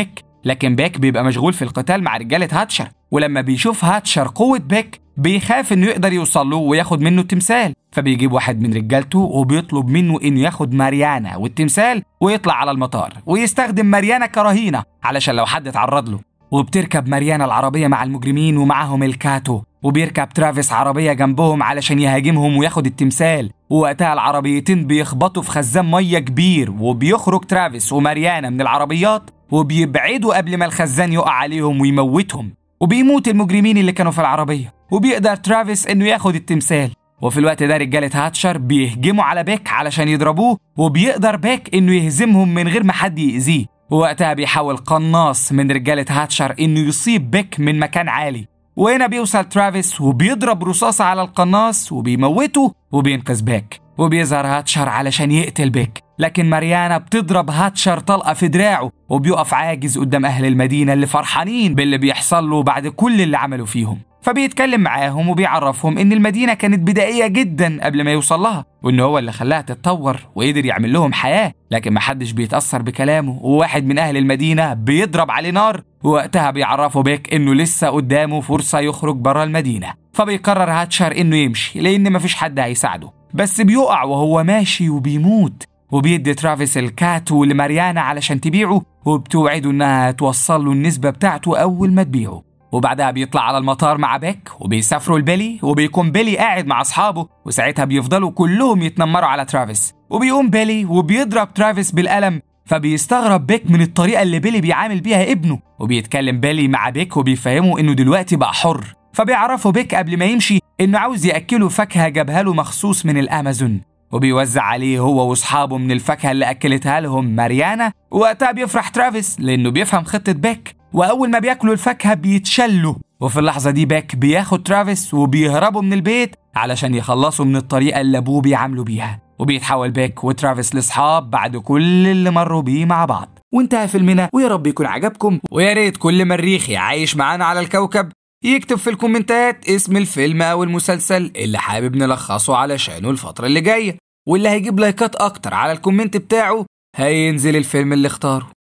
لكن بيك بيبقى مشغول في القتال مع رجالة هاتشر ولما بيشوف هاتشر قوة بيك بيخاف انه يقدر يوصل له وياخد منه التمثال فبيجيب واحد من رجالته وبيطلب منه انه ياخد ماريانا والتمثال ويطلع على المطار ويستخدم ماريانا كرهينة علشان لو حد اتعرض له وبتركب ماريانا العربية مع المجرمين ومعاهم الكاتو وبيركب ترافيس عربية جنبهم علشان يهاجمهم وياخد التمثال ووقتها العربيتين بيخبطوا في خزان مية كبير وبيخرج ترافيس وماريانا من العربيات وبيبعدوا قبل ما الخزان يقع عليهم ويموتهم وبيموت المجرمين اللي كانوا في العربية وبيقدر ترافيس انه ياخد التمثال وفي الوقت ده رجالة هاتشر بيهجموا على بيك علشان يضربوه وبيقدر بيك انه يهزمهم من غير ما حد يأذيه ووقتها بيحاول قناص من رجالة هاتشر انه يصيب بيك من مكان عالي وهنا بيوصل ترافيس وبيضرب رصاصة على القناص وبيموته وبينقذ بيك وبيظهر هاتشر علشان يقتل بيك لكن ماريانا بتضرب هاتشر طلقة في دراعه وبيقف عاجز قدام أهل المدينة اللي فرحانين باللي بيحصل له بعد كل اللي عملوا فيهم فبيتكلم معاهم وبيعرفهم إن المدينة كانت بدائية جدا قبل ما يوصل لها وإن هو اللي خلاها تتطور وقدر يعمل لهم حياة لكن محدش بيتأثر بكلامه وواحد من أهل المدينة بيضرب عليه نار ووقتها بيعرفوا بيك إنه لسه قدامه فرصة يخرج برا المدينة فبيقرر هاتشر إنه يمشي لأن مفيش حد هيساعده بس بيقع وهو ماشي وبيموت وبيدي ترافيس الكاتو لماريانا علشان تبيعه وبتوعده انها توصل له النسبة بتاعته أول ما تبيعه وبعدها بيطلع على المطار مع بيك وبيسافروا لبيلي وبيكون بيلي قاعد مع أصحابه وساعتها بيفضلوا كلهم يتنمروا على ترافيس وبيقوم بيلي وبيضرب ترافيس بالقلم فبيستغرب بيك من الطريقة اللي بيلي بيعامل بيها ابنه وبيتكلم بيلي مع بيك وبيفهمه إنه دلوقتي بقى حر فبيعرفوا بيك قبل ما يمشي إنه عاوز يأكله فاكهة جابها له مخصوص من الأمازون وبيوزع عليه هو واصحابه من الفاكهه اللي اكلتها لهم ماريانا وقتها بيفرح ترافيس لانه بيفهم خطه بيك واول ما بياكلوا الفاكهه بيتشلوا وفي اللحظه دي بيك بياخد ترافيس وبيهربوا من البيت علشان يخلصوا من الطريقه اللي ابوه بيعاملوا بيها وبيتحول بيك وترافيس لاصحاب بعد كل اللي مروا بيه مع بعض وانتهى فيلمنا ويا رب يكون عجبكم ويا ريت كل مريخي عايش معانا على الكوكب يكتب في الكومنتات اسم الفيلم او المسلسل اللي حابب نلخصه علشانه الفترة اللي جاية واللي هيجيب لايكات اكتر على الكومنت بتاعه هينزل الفيلم اللي اختاره